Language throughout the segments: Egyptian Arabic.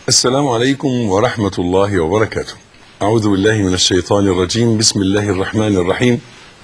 السلام عليكم ورحمة الله وبركاته أعوذ بالله من الشيطان الرجيم بسم الله الرحمن الرحيم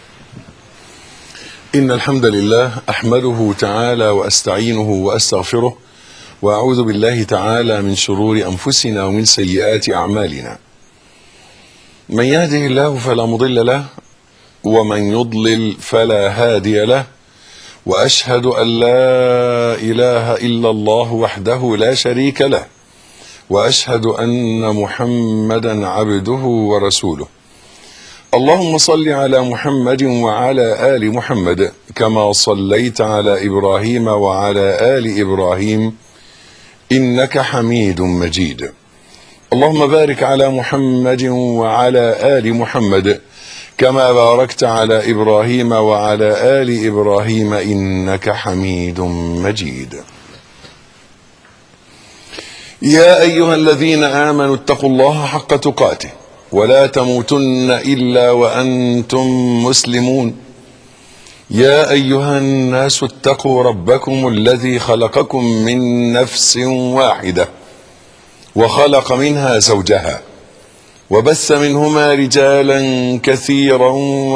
إن الحمد لله أحمده تعالى وأستعينه وأستغفره وأعوذ بالله تعالى من شرور أنفسنا ومن سيئات أعمالنا من يهده الله فلا مضل له ومن يضلل فلا هادي له وأشهد أن لا إله إلا الله وحده لا شريك له واشهد ان محمدا عبده ورسوله اللهم صل على محمد وعلى ال محمد كما صليت على ابراهيم وعلى ال ابراهيم انك حميد مجيد اللهم بارك على محمد وعلى ال محمد كما باركت على ابراهيم وعلى ال ابراهيم انك حميد مجيد يا ايها الذين امنوا اتقوا الله حق تقاته ولا تموتن الا وانتم مسلمون يا ايها الناس اتقوا ربكم الذي خلقكم من نفس واحده وخلق منها زوجها وبث منهما رجالا كثيرا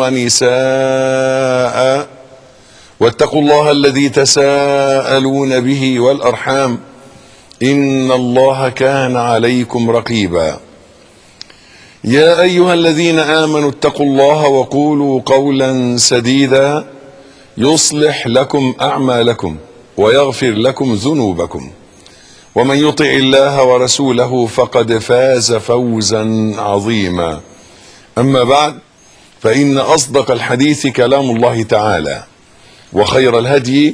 ونساء واتقوا الله الذي تساءلون به والارحام ان الله كان عليكم رقيبا يا ايها الذين امنوا اتقوا الله وقولوا قولا سديدا يصلح لكم اعمالكم ويغفر لكم ذنوبكم ومن يطع الله ورسوله فقد فاز فوزا عظيما اما بعد فان اصدق الحديث كلام الله تعالى وخير الهدي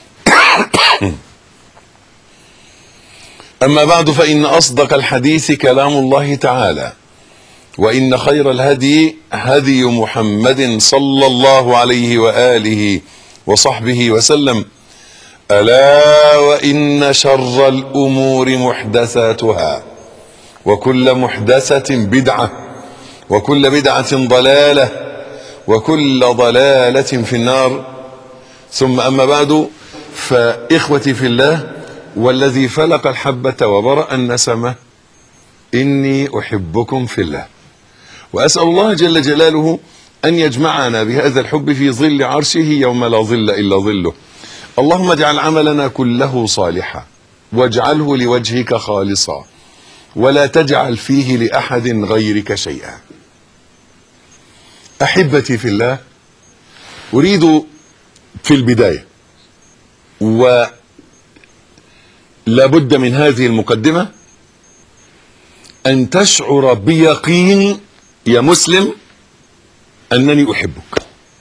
أما بعد فإن أصدق الحديث كلام الله تعالى وإن خير الهدي هدي محمد صلى الله عليه وآله وصحبه وسلم ألا وإن شر الأمور محدثاتها وكل محدثة بدعة وكل بدعة ضلالة وكل ضلالة في النار ثم أما بعد فإخوتي في الله والذي فلق الحبة وبرأ النسمة إني أحبكم في الله وأسأل الله جل جلاله أن يجمعنا بهذا الحب في ظل عرشه يوم لا ظل إلا ظله اللهم اجعل عملنا كله صالحا واجعله لوجهك خالصا ولا تجعل فيه لأحد غيرك شيئا أحبتي في الله أريد في البداية و لابد من هذه المقدمة أن تشعر بيقين يا مسلم أنني أحبك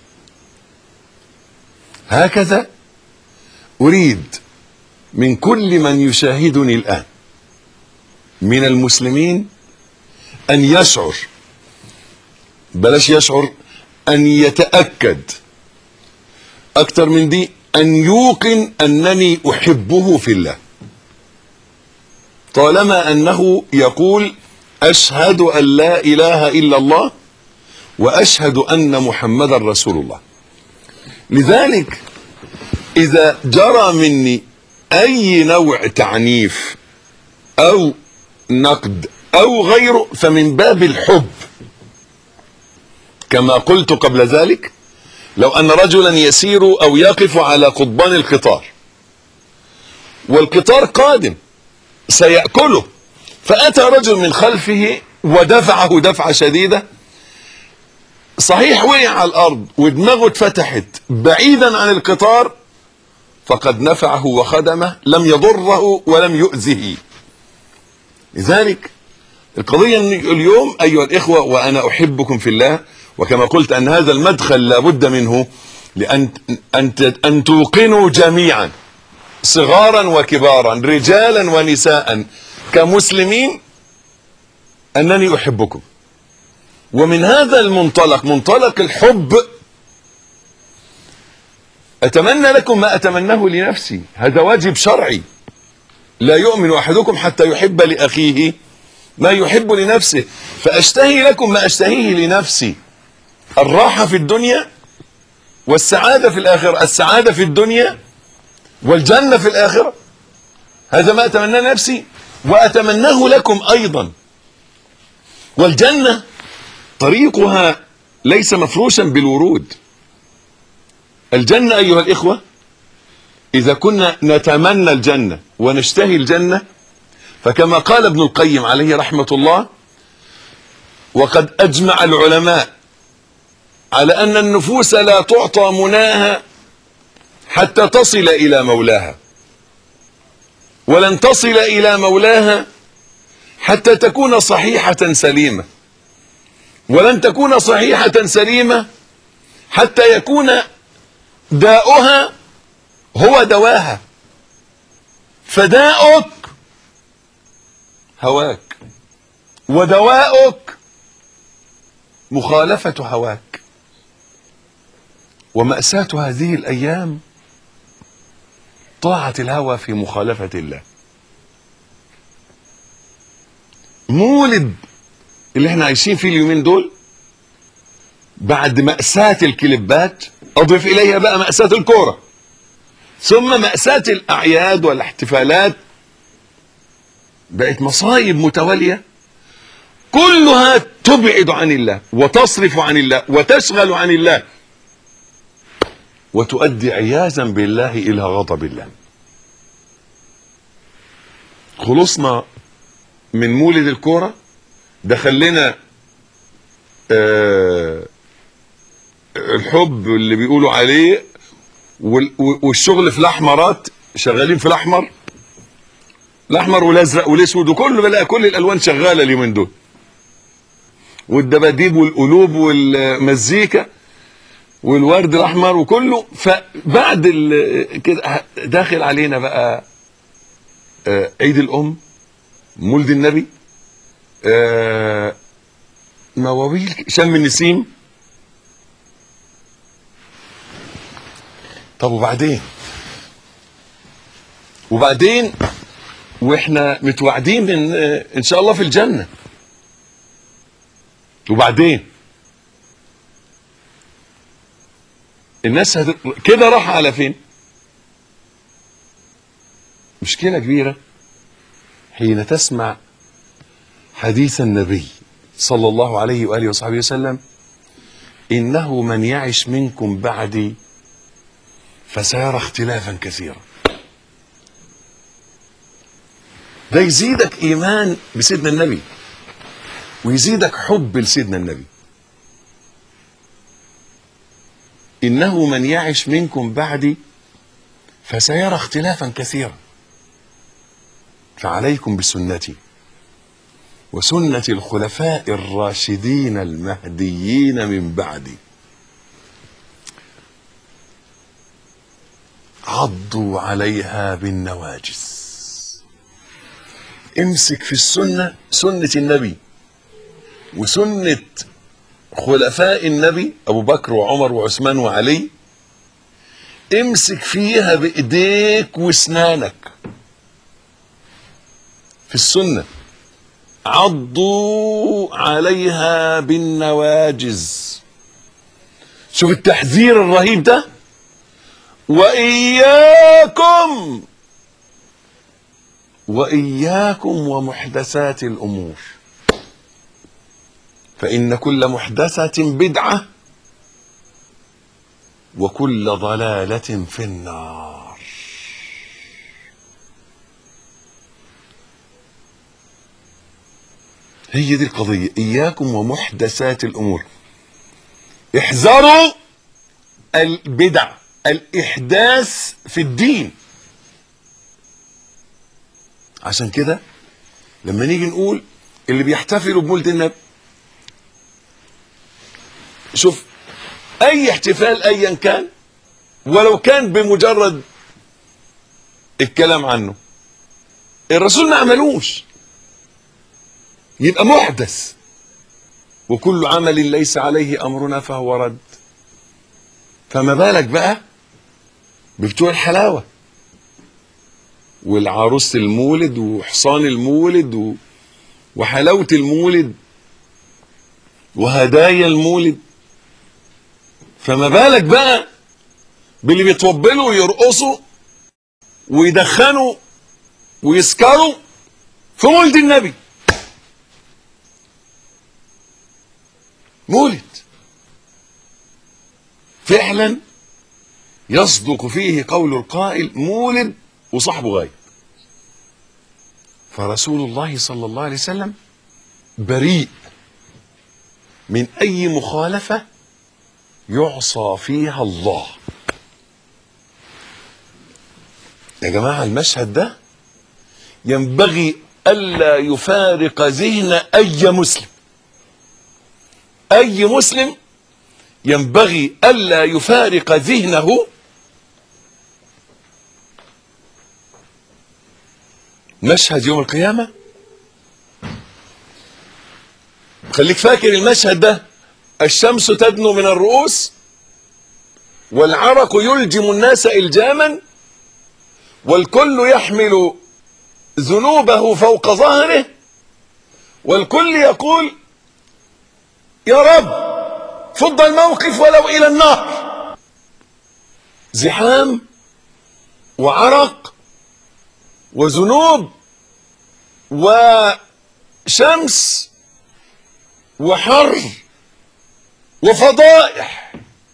هكذا أريد من كل من يشاهدني الآن من المسلمين أن يشعر بلاش يشعر أن يتأكد أكثر من دي أن يوقن أنني أحبه في الله طالما انه يقول اشهد ان لا اله الا الله واشهد ان محمدا رسول الله لذلك اذا جرى مني اي نوع تعنيف او نقد او غيره فمن باب الحب كما قلت قبل ذلك لو ان رجلا يسير او يقف على قضبان القطار والقطار قادم سيأكله فأتى رجل من خلفه ودفعه دفعة شديدة صحيح وقع على الأرض ودماغه اتفتحت بعيدا عن القطار فقد نفعه وخدمه لم يضره ولم يؤذه لذلك القضية اليوم أيها الإخوة وأنا أحبكم في الله وكما قلت أن هذا المدخل لابد منه لأن أن أن توقنوا جميعا صغارا وكبارا رجالا ونساء كمسلمين انني احبكم ومن هذا المنطلق منطلق الحب اتمنى لكم ما اتمناه لنفسي هذا واجب شرعي لا يؤمن احدكم حتى يحب لاخيه ما يحب لنفسه فاشتهي لكم ما اشتهيه لنفسي الراحه في الدنيا والسعاده في الاخره السعاده في الدنيا والجنة في الآخرة هذا ما أتمنى نفسي وأتمناه لكم أيضا والجنة طريقها ليس مفروشا بالورود الجنة أيها الإخوة إذا كنا نتمنى الجنة ونشتهي الجنة فكما قال ابن القيم عليه رحمة الله وقد أجمع العلماء على أن النفوس لا تعطى مناها حتى تصل إلى مولاها ولن تصل إلى مولاها حتى تكون صحيحة سليمة ولن تكون صحيحة سليمة حتى يكون داؤها هو دواها فداؤك هواك ودواؤك مخالفة هواك ومأساة هذه الأيام طاعة الهوى في مخالفة الله مولد اللي احنا عايشين فيه اليومين دول بعد مأساة الكليبات أضف إليها بقى مأساة الكورة ثم مأساة الأعياد والاحتفالات بقت مصايب متوالية كلها تبعد عن الله وتصرف عن الله وتشغل عن الله وتؤدي عياذا بالله إلى غضب الله خلصنا من مولد الكورة دخل لنا آه الحب اللي بيقولوا عليه وال- والشغل في الاحمرات شغالين في الاحمر الاحمر والازرق والاسود وكله بقى كل الالوان شغاله اليومين دول والدباديب والقلوب والمزيكا والورد الاحمر وكله فبعد ال- كده داخل علينا بقى آه، عيد الام مولد النبي آه، مواويل شم النسيم طب وبعدين وبعدين واحنا متوعدين ان ان شاء الله في الجنه وبعدين الناس هت... كده راح على فين مشكله كبيره حين تسمع حديث النبي صلى الله عليه واله وصحبه وسلم انه من يعش منكم بعدي فسيرى اختلافا كثيرا ده يزيدك ايمان بسيدنا النبي ويزيدك حب لسيدنا النبي انه من يعش منكم بعدي فسيرى اختلافا كثيرا فعليكم بسنتي وسنة الخلفاء الراشدين المهديين من بعدي عضوا عليها بالنواجس امسك في السنة سنة النبي وسنة خلفاء النبي أبو بكر وعمر وعثمان وعلي امسك فيها بإيديك واسنانك في السنة عضوا عليها بالنواجز شوف التحذير الرهيب ده وإياكم وإياكم ومحدثات الأمور فإن كل محدثة بدعة وكل ضلالة في النار هي دي القضية إياكم ومحدثات الأمور احذروا البدع الإحداث في الدين عشان كده لما نيجي نقول اللي بيحتفلوا بمولد النبي شوف اي احتفال ايا كان ولو كان بمجرد الكلام عنه الرسول ما عملوش يبقى محدث وكل عمل ليس عليه امرنا فهو رد فما بالك بقى ببتوع الحلاوه والعروس المولد وحصان المولد و... وحلاوه المولد وهدايا المولد فما بالك بقى باللي بيطبلوا ويرقصوا ويدخنوا ويسكروا في مولد النبي مولد فعلا يصدق فيه قول القائل مولد وصاحبه غايب فرسول الله صلى الله عليه وسلم بريء من اي مخالفه يعصى فيها الله يا جماعه المشهد ده ينبغي الا يفارق ذهن اي مسلم اي مسلم ينبغي الا يفارق ذهنه مشهد يوم القيامه خليك فاكر المشهد ده الشمس تدنو من الرؤوس والعرق يلجم الناس الجاما والكل يحمل ذنوبه فوق ظهره والكل يقول يا رب فض الموقف ولو الى النار زحام وعرق وذنوب وشمس وحر وفضائح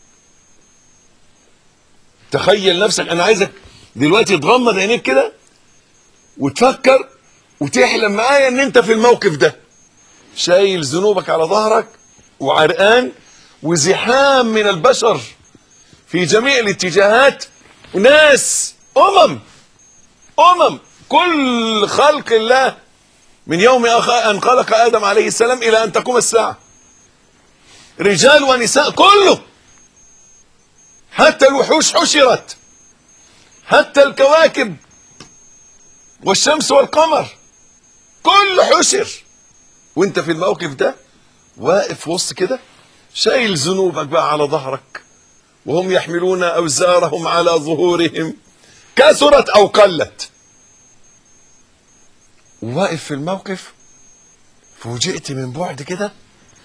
تخيل نفسك انا عايزك دلوقتي تغمض عينيك كده وتفكر وتحلم معايا ان انت في الموقف ده شايل ذنوبك على ظهرك وعرقان وزحام من البشر في جميع الاتجاهات وناس امم امم كل خلق الله من يوم ان خلق ادم عليه السلام الى ان تقوم الساعه رجال ونساء كله حتى الوحوش حشرت حتى الكواكب والشمس والقمر كل حشر وانت في الموقف ده واقف في وسط كده شايل ذنوبك بقى على ظهرك وهم يحملون اوزارهم على ظهورهم كثرت او قلت واقف في الموقف فوجئت من بعد كده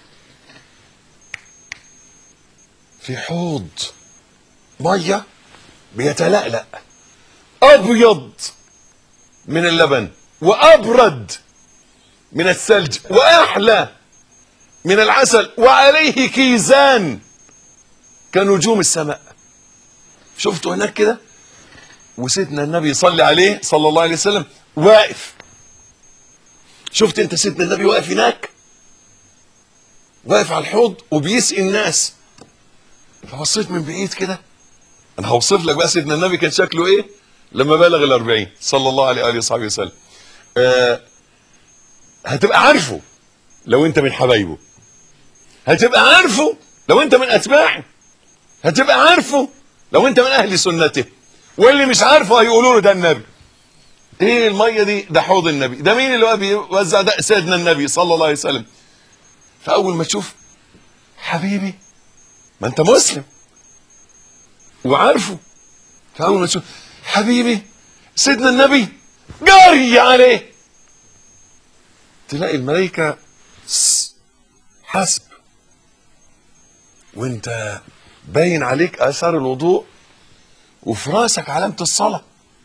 في حوض ميه بيتلألأ ابيض من اللبن وابرد من الثلج واحلى من العسل وعليه كيزان كنجوم السماء شفته هناك كده وسيدنا النبي صلى عليه صلى الله عليه وسلم واقف شفت انت سيدنا النبي واقف هناك واقف على الحوض وبيسقي الناس فبصيت من بعيد كده انا هوصف لك بقى سيدنا النبي كان شكله ايه لما بلغ الأربعين صلى الله عليه وآله وصحبه وسلم آه هتبقى عارفه لو انت من حبايبه هتبقى عارفه لو انت من اتباعه هتبقى عارفه لو انت من اهل سنته واللي مش عارفه هيقولوا له ده النبي ايه الميه دي ده حوض النبي ده مين اللي هو بيوزع ده سيدنا النبي صلى الله عليه وسلم فاول ما تشوف حبيبي ما انت مسلم وعارفه فاول ما تشوف حبيبي سيدنا النبي جاري عليه تلاقي الملائكه حسب وانت باين عليك اثار الوضوء وفي راسك علامه الصلاه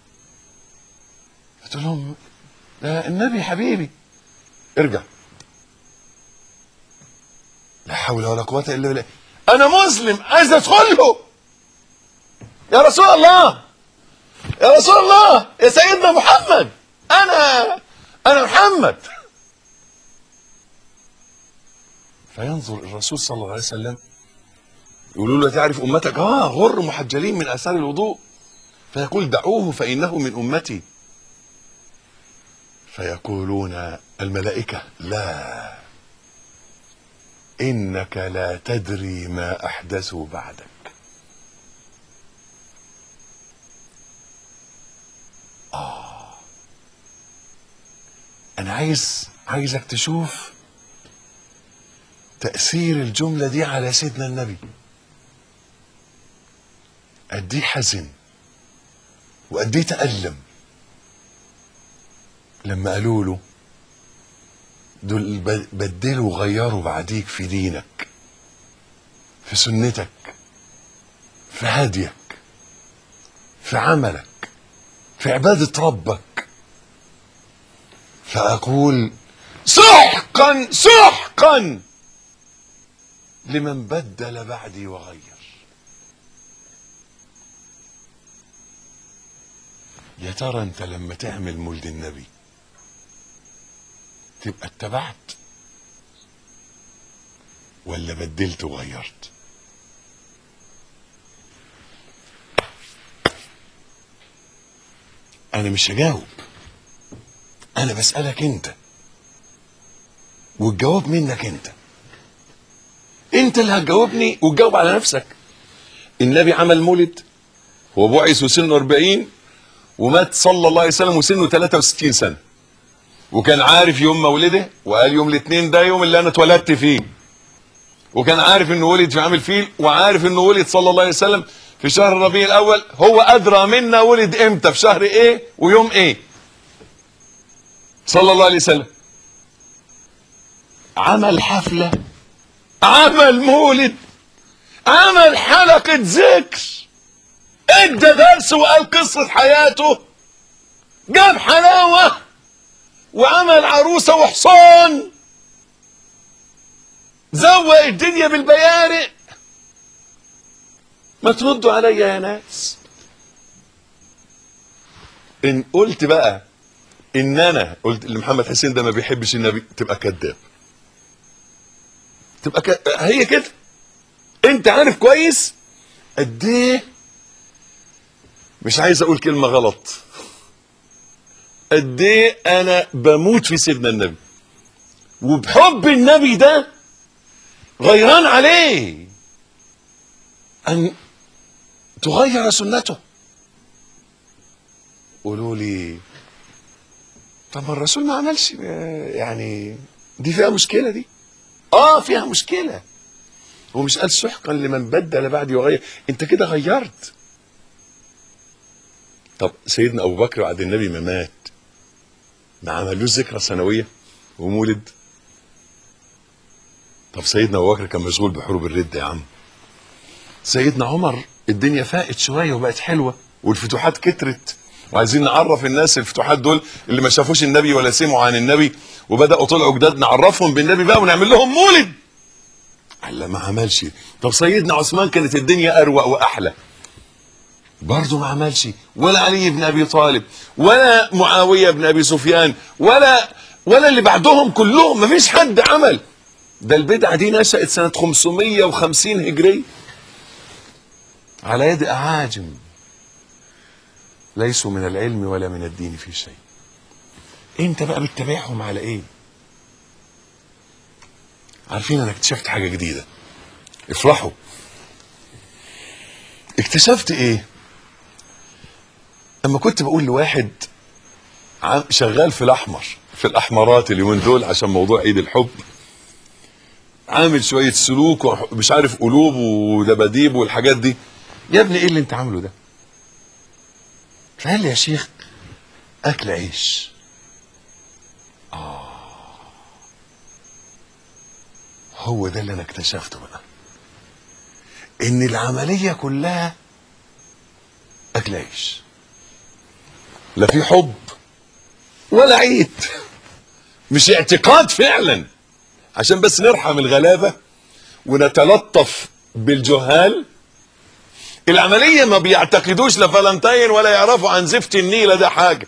قلت لهم ده النبي حبيبي ارجع لا حول ولا قوه الا بالله انا مسلم عايز ادخله يا رسول الله يا رسول الله يا سيدنا محمد انا انا محمد فينظر الرسول صلى الله عليه وسلم يقولوا له تعرف امتك اه غر محجلين من اثار الوضوء فيقول دعوه فانه من امتي فيقولون الملائكه لا انك لا تدري ما احدثوا بعدك اه انا عايز عايزك تشوف تأثير الجملة دي على سيدنا النبي قد ايه حزن وقد ايه تألم لما قالوا له دول بدلوا وغيروا بعديك في دينك في سنتك في هديك في عملك في عبادة ربك فأقول سحقا سحقا لمن بدل بعدي وغير يا ترى انت لما تعمل مولد النبي تبقى اتبعت ولا بدلت وغيرت انا مش هجاوب انا بسألك انت والجواب منك انت انت اللي هتجاوبني وتجاوب على نفسك النبي عمل مولد هو بعث وسنه 40 ومات صلى الله عليه وسلم وسنه 63 سنه وكان عارف يوم مولده وقال يوم الاثنين ده يوم اللي انا اتولدت فيه وكان عارف انه ولد في عام الفيل وعارف انه ولد صلى الله عليه وسلم في شهر الربيع الاول هو ادرى منا ولد امتى في شهر ايه ويوم ايه صلى الله عليه وسلم عمل حفله عمل مولد عمل حلقه ذكر ادى درس وقال قصه حياته جاب حلاوه وعمل عروسه وحصان زوق الدنيا بالبيارق ما تردوا عليا يا ناس ان قلت بقى ان انا قلت لمحمد حسين ده ما بيحبش النبي تبقى كذاب تبقى ك... هي كده انت عارف كويس قد ايه مش عايز اقول كلمه غلط قد ايه انا بموت في سيدنا النبي وبحب النبي ده غيران عليه ان تغير سنته قولوا لي طب ما الرسول ما عملش يعني دي فيها مشكله دي اه فيها مشكله هو مش قال سحقا لمن بدل بعدي وغير انت كده غيرت طب سيدنا ابو بكر بعد النبي ما مات ما عملوش ذكرى سنويه ومولد طب سيدنا ابو بكر كان مشغول بحروب الرده يا عم سيدنا عمر الدنيا فاقت شويه وبقت حلوه والفتوحات كترت وعايزين نعرف الناس الفتوحات دول اللي ما شافوش النبي ولا سمعوا عن النبي وبداوا طلعوا جداد نعرفهم بالنبي بقى ونعمل لهم مولد قال ما عملش طب سيدنا عثمان كانت الدنيا اروق واحلى برضه ما عملش ولا علي بن ابي طالب ولا معاويه بن ابي سفيان ولا ولا اللي بعدهم كلهم ما فيش حد عمل ده البدعه دي نشأت سنه 550 هجريه على يد اعاجم ليسوا من العلم ولا من الدين في شيء انت بقى بتتابعهم على ايه عارفين انا اكتشفت حاجه جديده افرحوا اكتشفت ايه اما كنت بقول لواحد عم- شغال في الاحمر في الاحمرات اليومين دول عشان موضوع عيد الحب عامل شويه سلوك ومش عارف قلوب ودباديب والحاجات دي يا ابني ايه اللي انت عامله ده فقال لي يا شيخ اكل عيش اه هو ده اللي انا اكتشفته بقى ان العمليه كلها اكل عيش لا في حب ولا عيد مش اعتقاد فعلا عشان بس نرحم الغلابه ونتلطف بالجهال العملية ما بيعتقدوش لا فالنتين ولا يعرفوا عن زفت النيلة ده حاجة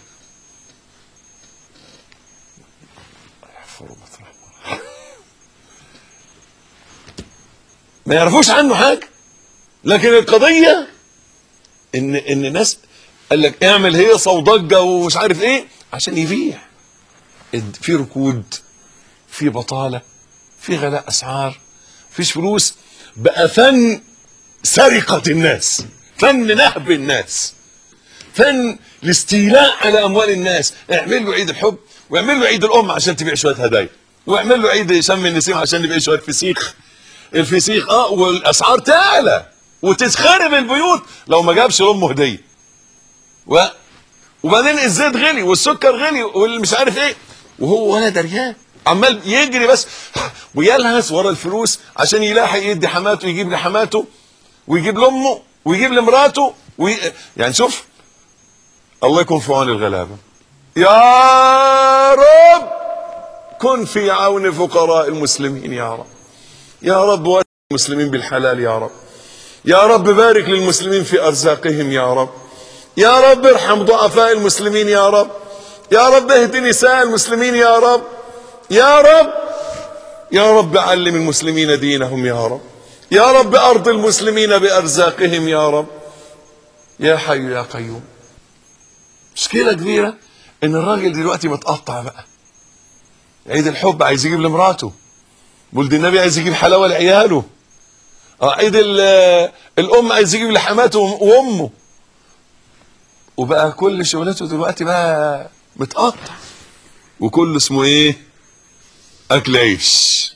ما يعرفوش عنه حاجة لكن القضية ان ان ناس قال لك اعمل هيصة وضجة ومش عارف ايه عشان يبيع اد- في ركود في بطالة في غلاء اسعار فيش فلوس بقى فن سرقة الناس فن نهب الناس فن الاستيلاء على اموال الناس اعمل له عيد الحب واعمل له عيد الام عشان تبيع شويه هدايا واعمل له عيد شم النسيم عشان يبيع شويه فسيخ الفسيخ اه والاسعار تعلى وتتخرب البيوت لو ما جابش لامه هديه و... وبعدين الزيت غلي والسكر غلي والمش عارف ايه وهو ولا دريان عمال يجري بس ويلهث ورا الفلوس عشان يلاحق يدي حماته يجيب لحماته ويجيب لامه ويجيب لمراته وي... يعني شوف الله يكون في عون الغلابه يا رب كن في عون فقراء المسلمين يا رب يا رب واسع المسلمين بالحلال يا رب يا رب بارك للمسلمين في ارزاقهم يا رب يا رب ارحم ضعفاء المسلمين يا رب يا رب اهد نساء المسلمين يا رب يا رب يا رب علم المسلمين دينهم يا رب يا رب ارض المسلمين بارزاقهم يا رب يا حي يا قيوم مشكله كبيره ان الراجل دلوقتي متقطع بقى عيد الحب عايز يجيب لمراته ولد النبي عايز يجيب حلاوه لعياله اه عيد ال- الام عايز يجيب لحماته وامه وبقى كل شغلته دلوقتي بقى متقطع وكل اسمه ايه اكل عيش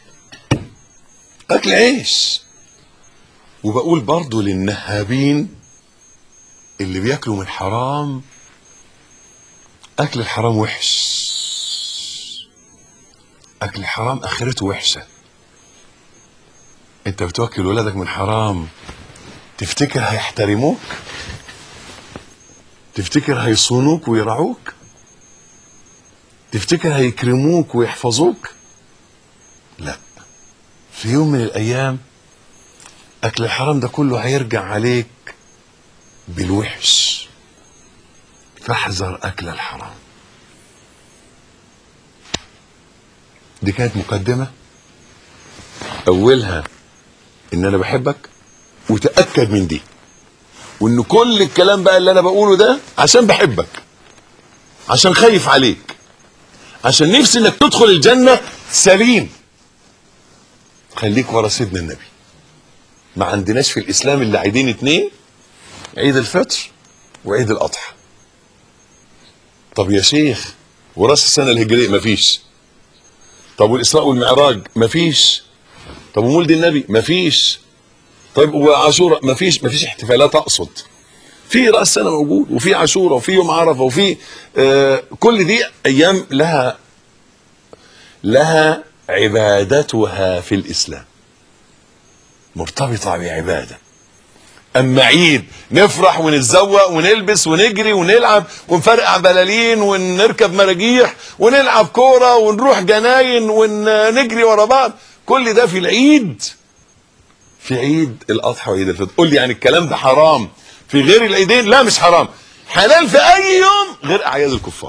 اكل عيش وبقول برضو للنهابين اللي بياكلوا من حرام اكل الحرام وحش اكل الحرام اخرته وحشه انت بتوكل ولادك من حرام تفتكر هيحترموك تفتكر هيصونوك ويرعوك تفتكر هيكرموك ويحفظوك لا في يوم من الايام اكل الحرام ده كله هيرجع عليك بالوحش فاحذر اكل الحرام دي كانت مقدمه اولها ان انا بحبك وتاكد من دي وان كل الكلام بقى اللي انا بقوله ده عشان بحبك عشان خايف عليك عشان نفسي انك تدخل الجنه سليم خليك ورا سيدنا النبي ما عندناش في الاسلام الا عيدين اتنين عيد الفطر وعيد الاضحى طب يا شيخ وراس السنه الهجريه مفيش طب والاسراء والمعراج مفيش طب ومولد النبي مفيش طيب وعاشوراء مفيش مفيش احتفالات اقصد في راس سنه موجود وفي عاشوراء وفي يوم عرفه وفي آه كل دي ايام لها لها عبادتها في الاسلام مرتبطه بعباده اما عيد نفرح ونتزوق ونلبس ونجري ونلعب ونفرقع بلالين ونركب مراجيح ونلعب كوره ونروح جناين ونجري ورا بعض كل ده في العيد في عيد الاضحى وعيد الفطر قول لي يعني الكلام ده حرام في غير العيدين لا مش حرام حلال في اي يوم غير اعياد الكفار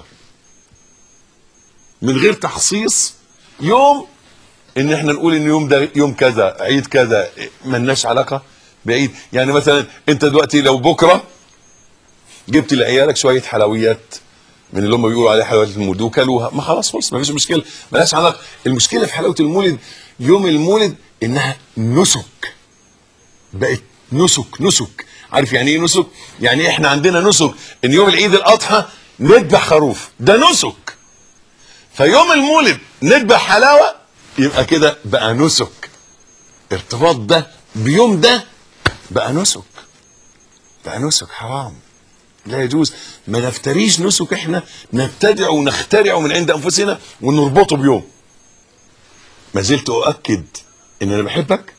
من غير تخصيص يوم ان احنا نقول ان يوم ده يوم كذا عيد كذا ملناش علاقه بعيد يعني مثلا انت دلوقتي لو بكره جبت لعيالك شويه حلويات من اللي هم بيقولوا عليها حلويات المولد وكلوها ما خلاص خلص ما فيش مشكله ملهاش علاقه المشكله في حلاوه المولد يوم المولد انها نسك بقت نسك نسك عارف يعني ايه نسك يعني احنا عندنا نسك ان يوم العيد الاضحى نذبح خروف ده نسك فيوم المولد نذبح حلاوه يبقى كده بقى نسك ارتباط ده بيوم ده بقى نسك بقى نسك حرام لا يجوز ما نفتريش نسك احنا نبتدع ونخترعه من عند انفسنا ونربطه بيوم ما زلت اؤكد ان انا بحبك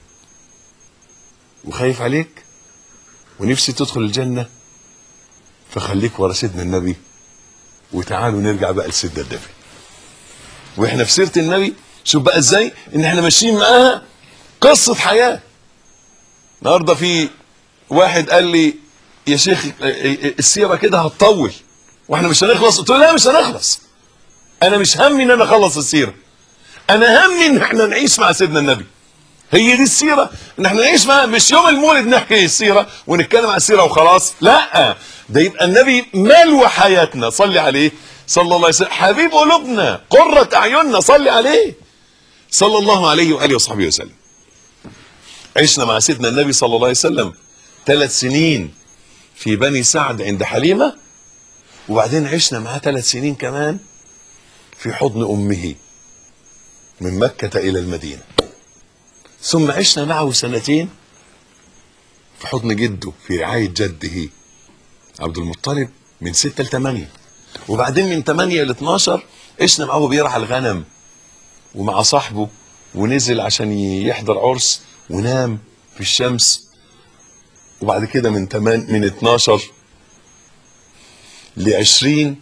وخايف عليك ونفسي تدخل الجنه فخليك ورا سيدنا النبي وتعالوا نرجع بقى لسيدنا النبي واحنا في سيره النبي شوف بقى ازاي ان احنا ماشيين معاها قصه حياه النهارده في واحد قال لي يا شيخ السيره كده هتطول واحنا مش هنخلص قلت له لا مش هنخلص انا مش همي ان انا اخلص السيره انا همي ان احنا نعيش مع سيدنا النبي هي دي السيره ان احنا نعيش معاه مش يوم المولد نحكي السيره ونتكلم عن السيره وخلاص لا ده يبقى النبي ملوى حياتنا صلي عليه صلى الله عليه وسلم حبيب قلوبنا قرة اعيننا صلي عليه صلى الله عليه واله وصحبه وسلم عشنا مع سيدنا النبي صلى الله عليه وسلم ثلاث سنين في بني سعد عند حليمه وبعدين عشنا معاه ثلاث سنين كمان في حضن امه من مكه الى المدينه ثم عشنا معه سنتين في حضن جده في رعاية جده عبد المطلب من ستة لثمانية وبعدين من ثمانية ل 12 عشنا معه بيرعى الغنم ومع صاحبه ونزل عشان يحضر عرس ونام في الشمس وبعد كده من 8 من 12 ل 20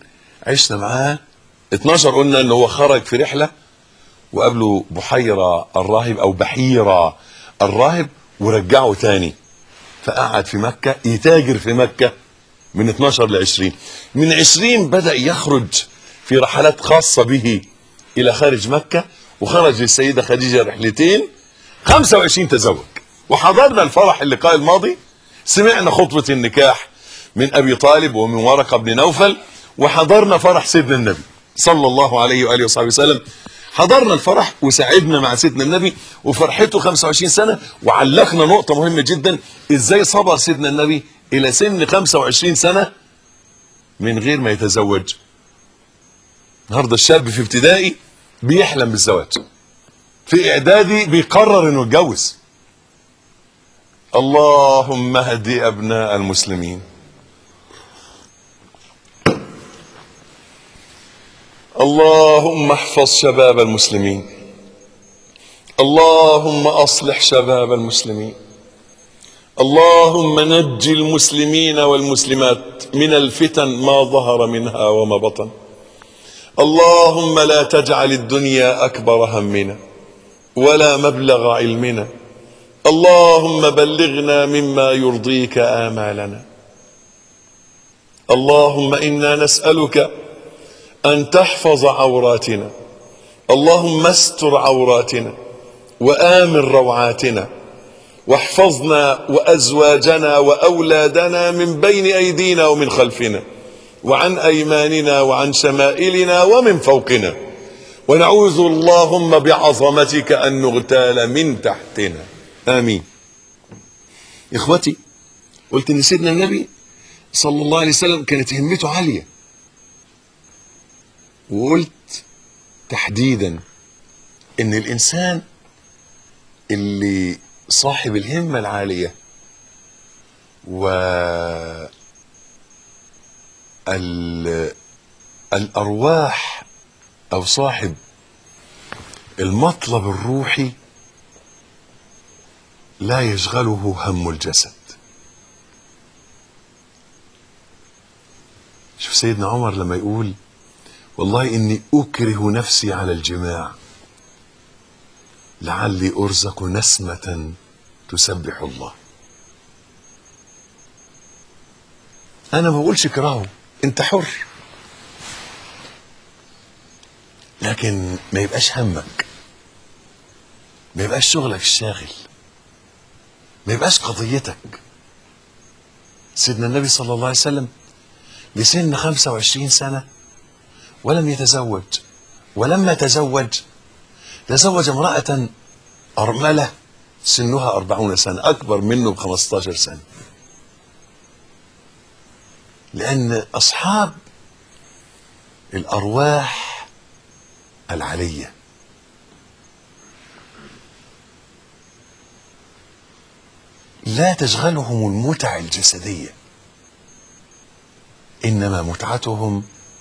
عشنا معاه 12 قلنا ان هو خرج في رحله وقابله بحيره الراهب او بحيره الراهب ورجعه تاني فقعد في مكه يتاجر في مكه من 12 ل 20 من 20 بدا يخرج في رحلات خاصه به الى خارج مكه وخرج للسيده خديجه رحلتين 25 تزوج وحضرنا الفرح اللقاء الماضي سمعنا خطبه النكاح من ابي طالب ومن ورقه بن نوفل وحضرنا فرح سيدنا النبي صلى الله عليه واله وصحبه وسلم حضرنا الفرح وساعدنا مع سيدنا النبي وفرحته 25 سنه وعلقنا نقطه مهمه جدا ازاي صبر سيدنا النبي الى سن 25 سنه من غير ما يتزوج النهارده الشاب في ابتدائي بيحلم بالزواج في اعدادي بيقرر انه يتجوز اللهم اهدي ابناء المسلمين اللهم احفظ شباب المسلمين اللهم اصلح شباب المسلمين اللهم نج المسلمين والمسلمات من الفتن ما ظهر منها وما بطن اللهم لا تجعل الدنيا اكبر همنا ولا مبلغ علمنا اللهم بلغنا مما يرضيك امالنا اللهم انا نسالك ان تحفظ عوراتنا اللهم استر عوراتنا وامن روعاتنا واحفظنا وازواجنا واولادنا من بين ايدينا ومن خلفنا وعن ايماننا وعن شمائلنا ومن فوقنا ونعوذ اللهم بعظمتك ان نغتال من تحتنا امين اخوتي قلت ان سيدنا النبي صلى الله عليه وسلم كانت همته عاليه وقلت تحديدا ان الانسان اللي صاحب الهمه العاليه و ال... الارواح او صاحب المطلب الروحي لا يشغله هم الجسد شوف سيدنا عمر لما يقول والله اني اكره نفسي على الجماع لعلي ارزق نسمه تسبح الله انا ما بقولش اكرهه انت حر لكن ما يبقاش همك ما يبقاش شغلك الشاغل ما يبقاش قضيتك سيدنا النبي صلى الله عليه وسلم لسن 25 سنة ولم يتزوج ولما تزوج تزوج امرأة أرملة سنها أربعون سنة أكبر منه بخمستاشر سنة لأن أصحاب الأرواح العلية لا تشغلهم المتع الجسدية إنما متعتهم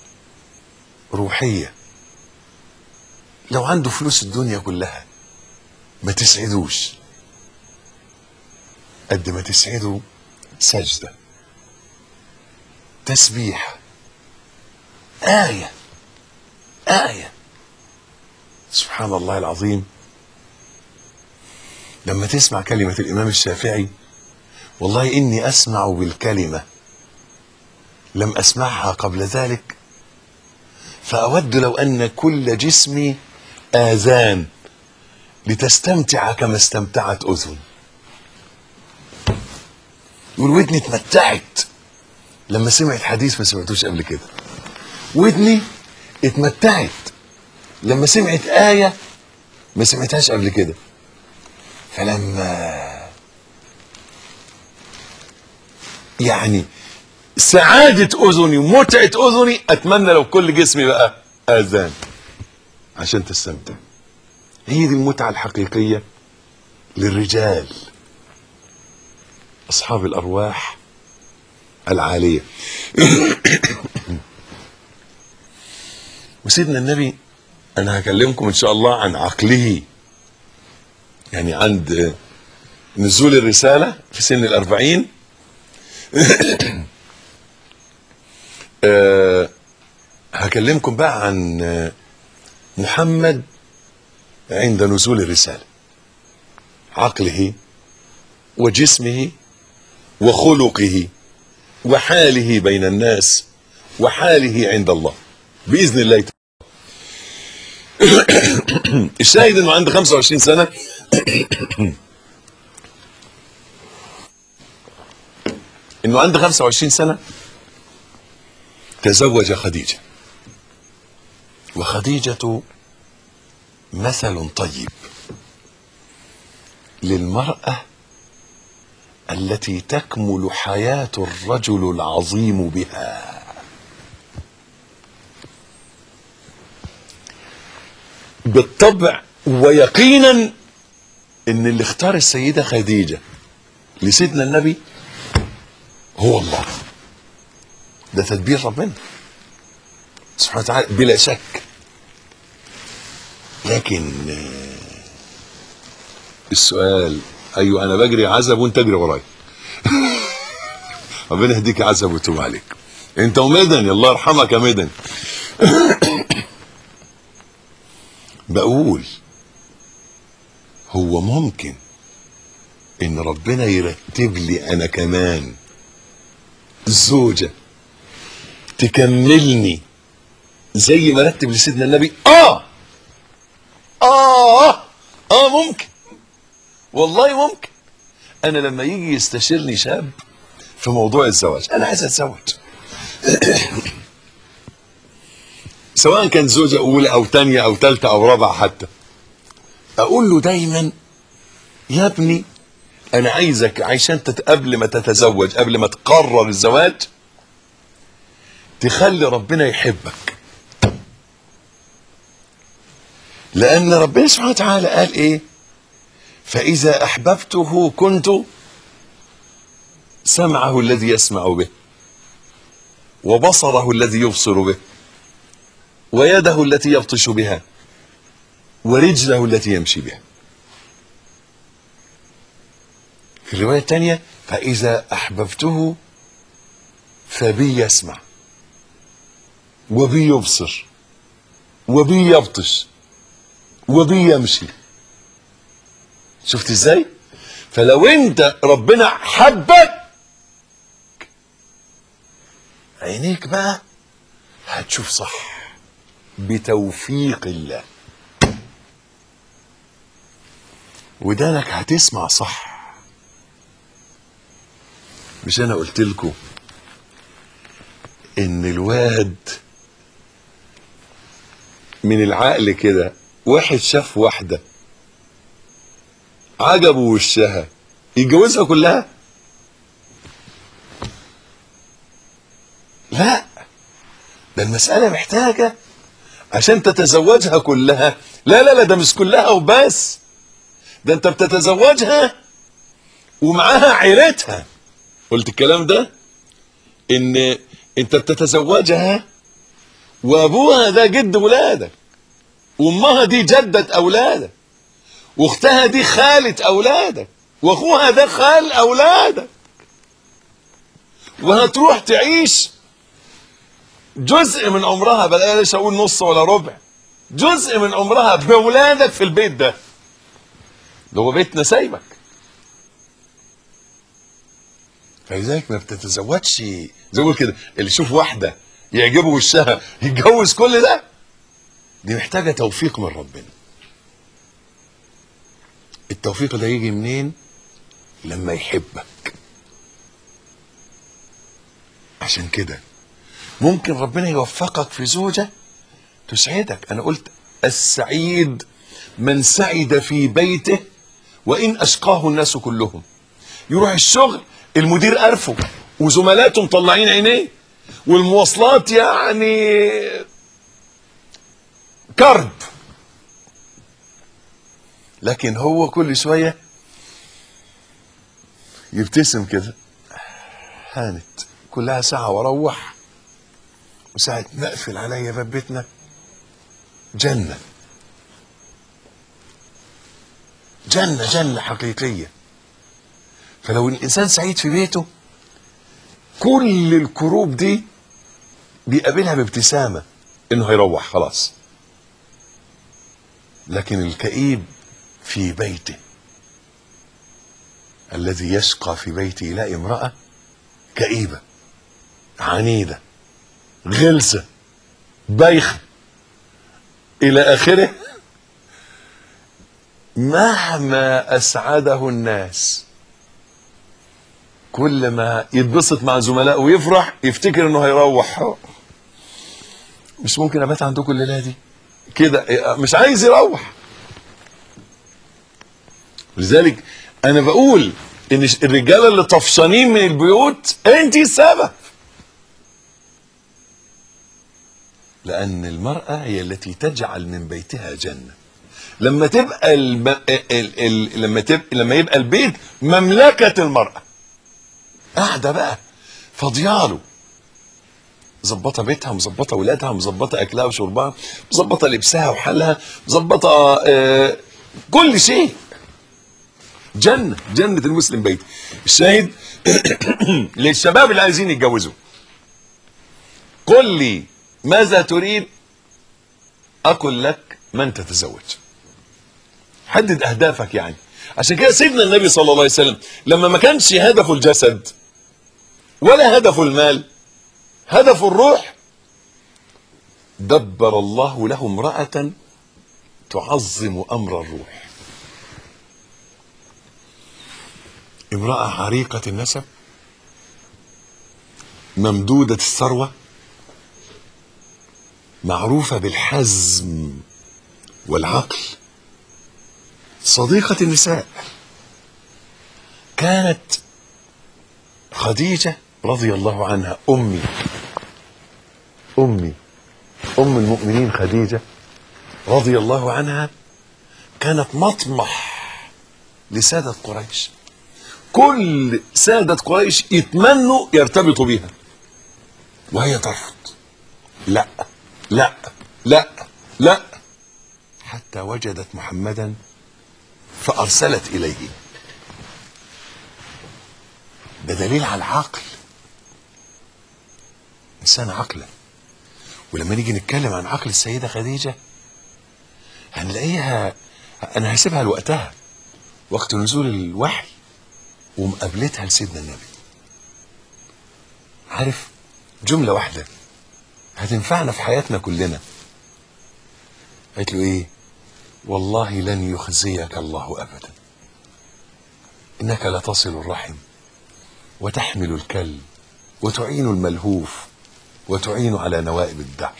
روحية لو عنده فلوس الدنيا كلها ما تسعدوش قد ما تسعده سجدة تسبيح آية آية سبحان الله العظيم لما تسمع كلمة الإمام الشافعي والله إني أسمع بالكلمة لم أسمعها قبل ذلك فأود لو أن كل جسمي آذان لتستمتع كما استمتعت أذن يقول ودني اتمتعت لما سمعت حديث ما سمعتوش قبل كده ودني اتمتعت لما سمعت آية ما سمعتهاش قبل كده فلما يعني سعادة أذني ومتعة أذني أتمنى لو كل جسمي بقى آذان عشان تستمتع هي دي المتعة الحقيقية للرجال أصحاب الأرواح العالية وسيدنا النبي أنا هكلمكم إن شاء الله عن عقله يعني عند نزول الرسالة في سن الأربعين اكلمكم بقى عن آه، محمد عند نزول الرساله عقله وجسمه وخلقه وحاله بين الناس وحاله عند الله باذن الله تعالى الشاهد انه عنده 25 سنه انه عنده 25 سنه تزوج خديجه وخديجه مثل طيب للمراه التي تكمل حياه الرجل العظيم بها بالطبع ويقينا ان اللي اختار السيده خديجه لسيدنا النبي هو الله ده تدبير ربنا سبحانه وتعالى بلا شك لكن آه، السؤال ايوه انا بجري عزب وانت اجري ورايا ربنا يهديك يا عزب ويتوب عليك انت ومدن الله يرحمك يا مدن بقول هو ممكن ان ربنا يرتب لي انا كمان زوجة تكملني زي ما رتب لسيدنا النبي اه اه اه ممكن والله ممكن انا لما يجي يستشيرني شاب في موضوع الزواج انا عايز اتزوج سواء كان زوجة أولى أو تانية أو تالتة أو رابعة حتى أقول له دايما يا ابني أنا عايزك عشان تت- قبل ما تتزوج قبل ما تقرر الزواج تخلي ربنا يحبك لأن ربنا سبحانه وتعالى قال إيه فإذا أحببته كنت سمعه الذي يسمع به وبصره الذي يبصر به ويده التي يبطش بها ورجله التي يمشي بها في الرواية الثانية فإذا أحببته فبي يسمع وبي يبصر وبي يبطش وبي يمشي شفت ازاي فلو انت ربنا حبك عينيك بقى هتشوف صح بتوفيق الله ودانك هتسمع صح مش انا قلت لكم ان الواد من العقل كده واحد شاف واحدة عجبه وشها يتجوزها كلها لا ده المسألة محتاجة عشان تتزوجها كلها لا لا لا ده مش كلها وبس ده انت بتتزوجها ومعاها عيلتها قلت الكلام ده ان انت بتتزوجها وابوها ده جد ولادك وامها دي جدة اولادك واختها دي خالة اولادك واخوها ده خال اولادك وهتروح تعيش جزء من عمرها بلاش اقول نص ولا ربع جزء من عمرها باولادك في البيت ده اللي هو بيت نسايبك فلذلك ما بتتزوجش زي ما بقول كده اللي يشوف واحده يعجبه وشها يتجوز كل ده دي محتاجه توفيق من ربنا التوفيق ده يجي منين لما يحبك عشان كده ممكن ربنا يوفقك في زوجة تسعدك أنا قلت السعيد من سعد في بيته وإن أشقاه الناس كلهم يروح الشغل المدير قرفه وزملاته مطلعين عينيه والمواصلات يعني كرب لكن هو كل شوية يبتسم كده هانت كلها ساعة واروح وساعة نقفل عليا باب بيتنا جنة جنة جنة حقيقية فلو الإنسان سعيد في بيته كل الكروب دي بيقابلها بابتسامة انه هيروح خلاص لكن الكئيب في بيته الذي يشقى في بيته يلاقي امرأة كئيبة عنيدة غلسة بايخة إلى آخره مهما أسعده الناس كل ما يتبسط مع زملائه ويفرح يفتكر انه هيروح مش ممكن ابات عندكم الليله دي كده مش عايز يروح لذلك انا بقول ان الرجاله اللي طفشانين من البيوت انت السبب لان المراه هي التي تجعل من بيتها جنه لما تبقى الب... ال... ال... لما تبقى لما يبقى البيت مملكه المراه قاعده بقى فاضياله مظبطه بيتها مظبطه اولادها مظبطه اكلها وشربها مظبطه لبسها وحالها مظبطه آه كل شيء جنه جنه المسلم بيت الشاهد للشباب اللي عايزين يتجوزوا قل لي ماذا تريد اقول لك من تتزوج حدد اهدافك يعني عشان كده سيدنا النبي صلى الله عليه وسلم لما ما كانش هدفه الجسد ولا هدفه المال هدف الروح دبر الله له امرأة تعظم أمر الروح امرأة عريقة النسب ممدودة الثروة معروفة بالحزم والعقل صديقة النساء كانت خديجة رضي الله عنها أمي أمي أم المؤمنين خديجة رضي الله عنها كانت مطمح لسادة قريش كل سادة قريش يتمنوا يرتبطوا بها وهي ترفض لا لا لا لا حتى وجدت محمدا فأرسلت إليه ده دليل على العقل إنسان عقلا ولما نيجي نتكلم عن عقل السيدة خديجة هنلاقيها أنا هسيبها لوقتها وقت نزول الوحي ومقابلتها لسيدنا النبي عارف جملة واحدة هتنفعنا في حياتنا كلنا قالت له ايه والله لن يخزيك الله ابدا انك لتصل الرحم وتحمل الكل وتعين الملهوف وتعين على نوائب الدهر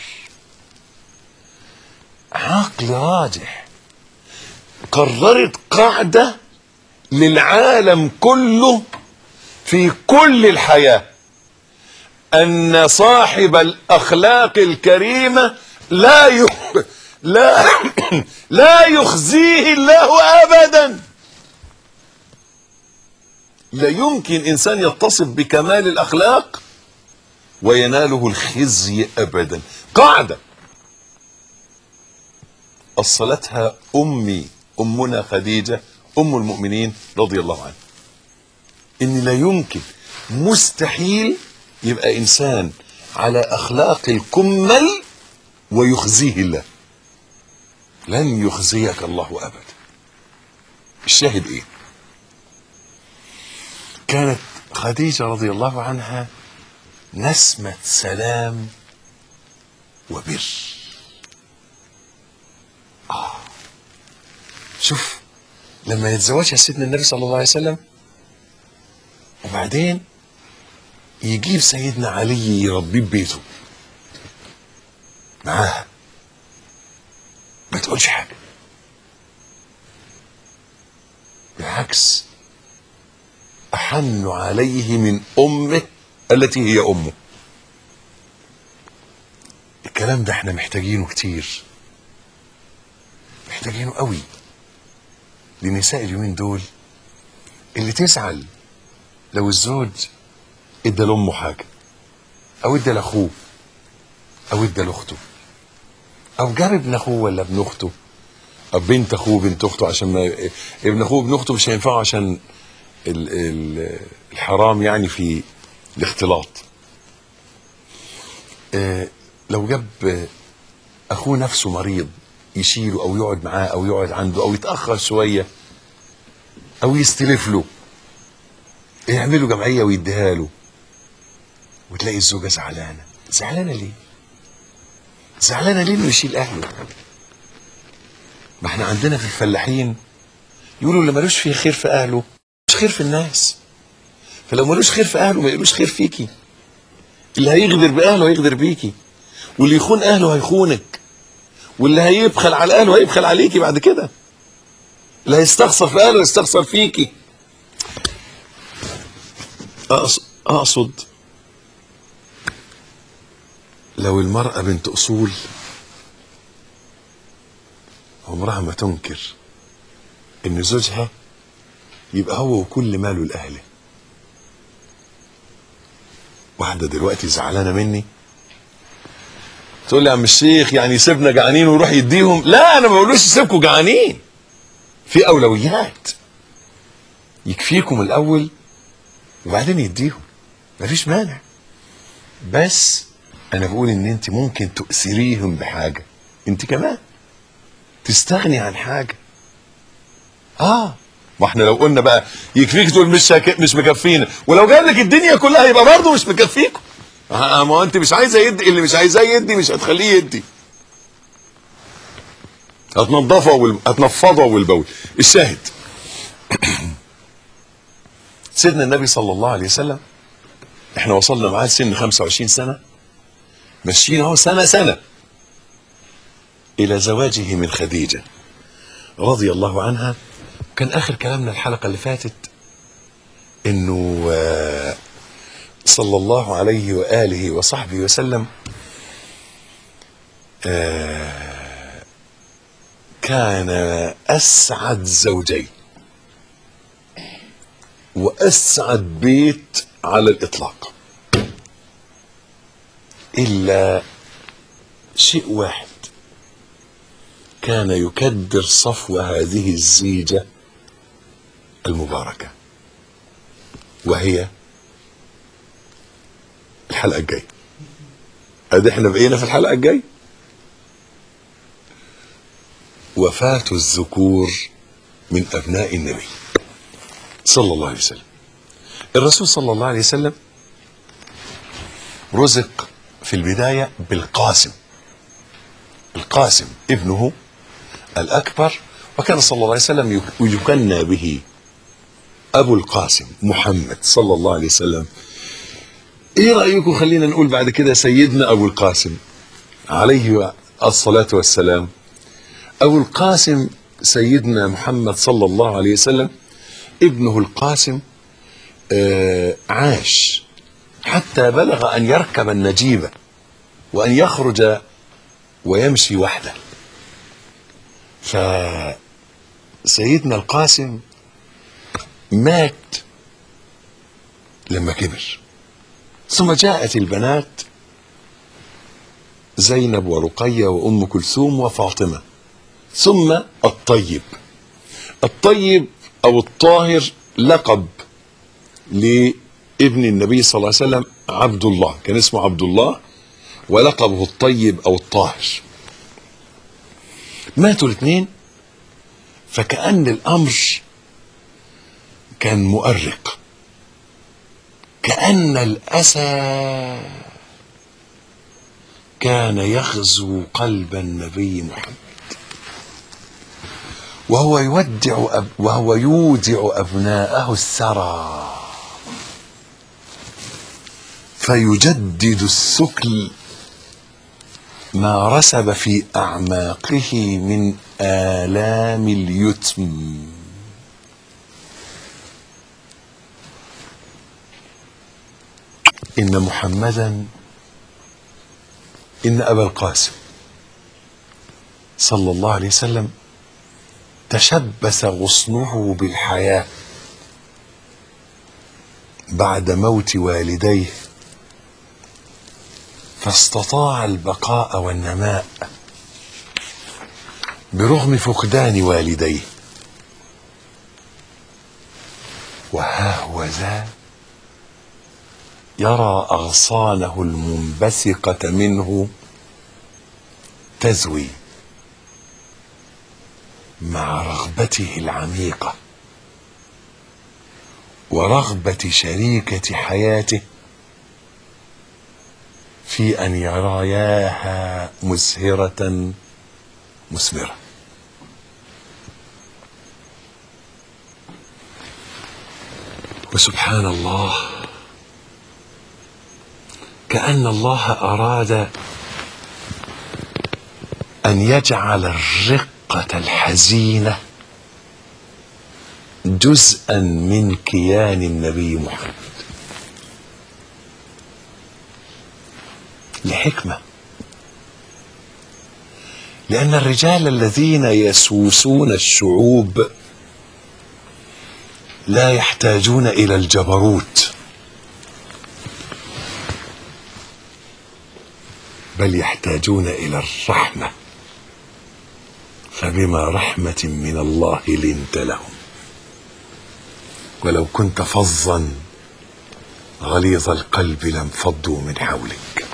عقل راجح قررت قاعده للعالم كله في كل الحياه ان صاحب الاخلاق الكريمه لا ي... لا لا يخزيه الله ابدا لا يمكن انسان يتصف بكمال الاخلاق ويناله الخزي ابدا قاعده اصلتها امي امنا خديجه ام المؤمنين رضي الله عنها ان لا يمكن مستحيل يبقى انسان على اخلاق الكمل ويخزيه الله لن يخزيك الله ابدا الشاهد ايه كانت خديجه رضي الله عنها نسمه سلام وبر آه. شوف لما يتزوجها سيدنا النبي صلى الله عليه وسلم وبعدين يجيب سيدنا علي يربيه ببيته معاها ما تقولش حاجة بالعكس أحن عليه من أمه التي هي أمه الكلام ده احنا محتاجينه كتير محتاجينه قوي لنساء اليومين دول اللي تزعل لو الزوج ادى لامه حاجه او ادى لاخوه او ادى لاخته او جاب ابن اخوه ولا ابن اخته او بنت اخوه بنت اخته عشان ما ابن اخوه ابن اخته مش هينفعوا عشان ال ال الحرام يعني في الاختلاط آه لو جاب اخوه نفسه مريض يشيله او يقعد معاه او يقعد عنده او يتاخر شويه او يستلف له يعملوا جمعيه ويديها له وتلاقي الزوجه زعلانه زعلانه ليه زعلانه ليه انه يشيل اهله ما احنا عندنا في الفلاحين يقولوا اللي ملوش فيه خير في اهله مش خير في الناس فلو ملوش خير في اهله ما يقولوش خير فيكي اللي هيغدر باهله هيغدر بيكي واللي يخون اهله هيخونك واللي هيبخل على اهله هيبخل عليكي بعد كده اللي هيستخسر في اهله هيستخسر فيكي أقص- اقصد لو المرأة بنت أصول عمرها ما تنكر إن زوجها يبقى هو وكل ماله لأهله واحدة دلوقتي زعلانة مني تقول لي يا عم الشيخ يعني سيبنا جعانين ويروح يديهم لا أنا ما بقولوش سيبكم جعانين في أولويات يكفيكم الأول وبعدين يديهم مفيش مانع بس انا بقول ان انت ممكن تؤثريهم بحاجه انت كمان تستغني عن حاجه اه ما احنا لو قلنا بقى يكفيك تقول مش هك... مش مكفينا ولو جاب لك الدنيا كلها يبقى برضه مش مكفيكم آه ما هو انت مش عايزه يدي اللي مش عايزاه يدي مش هتخليه يدي هتنضفه وال... هتنفضه والبول الشاهد سيدنا النبي صلى الله عليه وسلم احنا وصلنا معاه سن 25 سنه ماشيين اهو سنه سنه الى زواجه من خديجه رضي الله عنها كان اخر كلامنا الحلقه اللي فاتت انه آه، صلى الله عليه واله وصحبه وسلم آه، كان اسعد زوجين واسعد بيت على الاطلاق الا شيء واحد كان يكدر صفو هذه الزيجه المباركه وهي الحلقه الجايه ادي احنا بقينا في الحلقه الجايه وفاه الذكور من ابناء النبي صلى الله عليه وسلم الرسول صلى الله عليه وسلم رزق في البداية بالقاسم القاسم ابنه الأكبر وكان صلى الله عليه وسلم يكنى به أبو القاسم محمد صلى الله عليه وسلم إيه رأيكم خلينا نقول بعد كده سيدنا أبو القاسم عليه الصلاة والسلام أبو القاسم سيدنا محمد صلى الله عليه وسلم ابنه القاسم آه، عاش حتى بلغ أن يركب النجيبة وأن يخرج ويمشي وحده فسيدنا القاسم مات لما كبر ثم جاءت البنات زينب ورقية وأم كلثوم وفاطمة ثم الطيب الطيب أو الطاهر لقب لابن النبي صلى الله عليه وسلم عبد الله كان اسمه عبد الله ولقبه الطيب أو الطاهر ماتوا الاثنين فكأن الأمر كان مؤرق كأن الأسى كان يغزو قلب النبي محمد وهو يودع أب وهو يودع أبناءه الثرى فيجدد السكل ما رسب في أعماقه من آلام اليتم إن محمدا إن أبا القاسم صلى الله عليه وسلم تشبث غصنه بالحياة بعد موت والديه فاستطاع البقاء والنماء برغم فقدان والديه وها هو ذا يرى أغصانه المنبثقة منه تزوي مع رغبته العميقه ورغبه شريكه حياته في ان يراياها مزهره مثمره وسبحان الله كان الله اراد ان يجعل الرقه الحزينه جزءا من كيان النبي محمد لحكمه لان الرجال الذين يسوسون الشعوب لا يحتاجون الى الجبروت بل يحتاجون الى الرحمه فبما رحمه من الله لنت لهم ولو كنت فظا غليظ القلب لانفضوا من حولك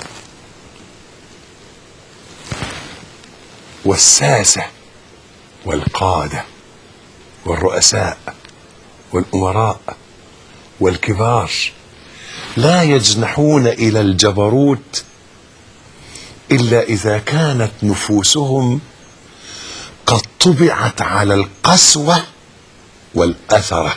والساسه والقاده والرؤساء والامراء والكبار لا يجنحون الى الجبروت الا اذا كانت نفوسهم قد طبعت على القسوه والاثره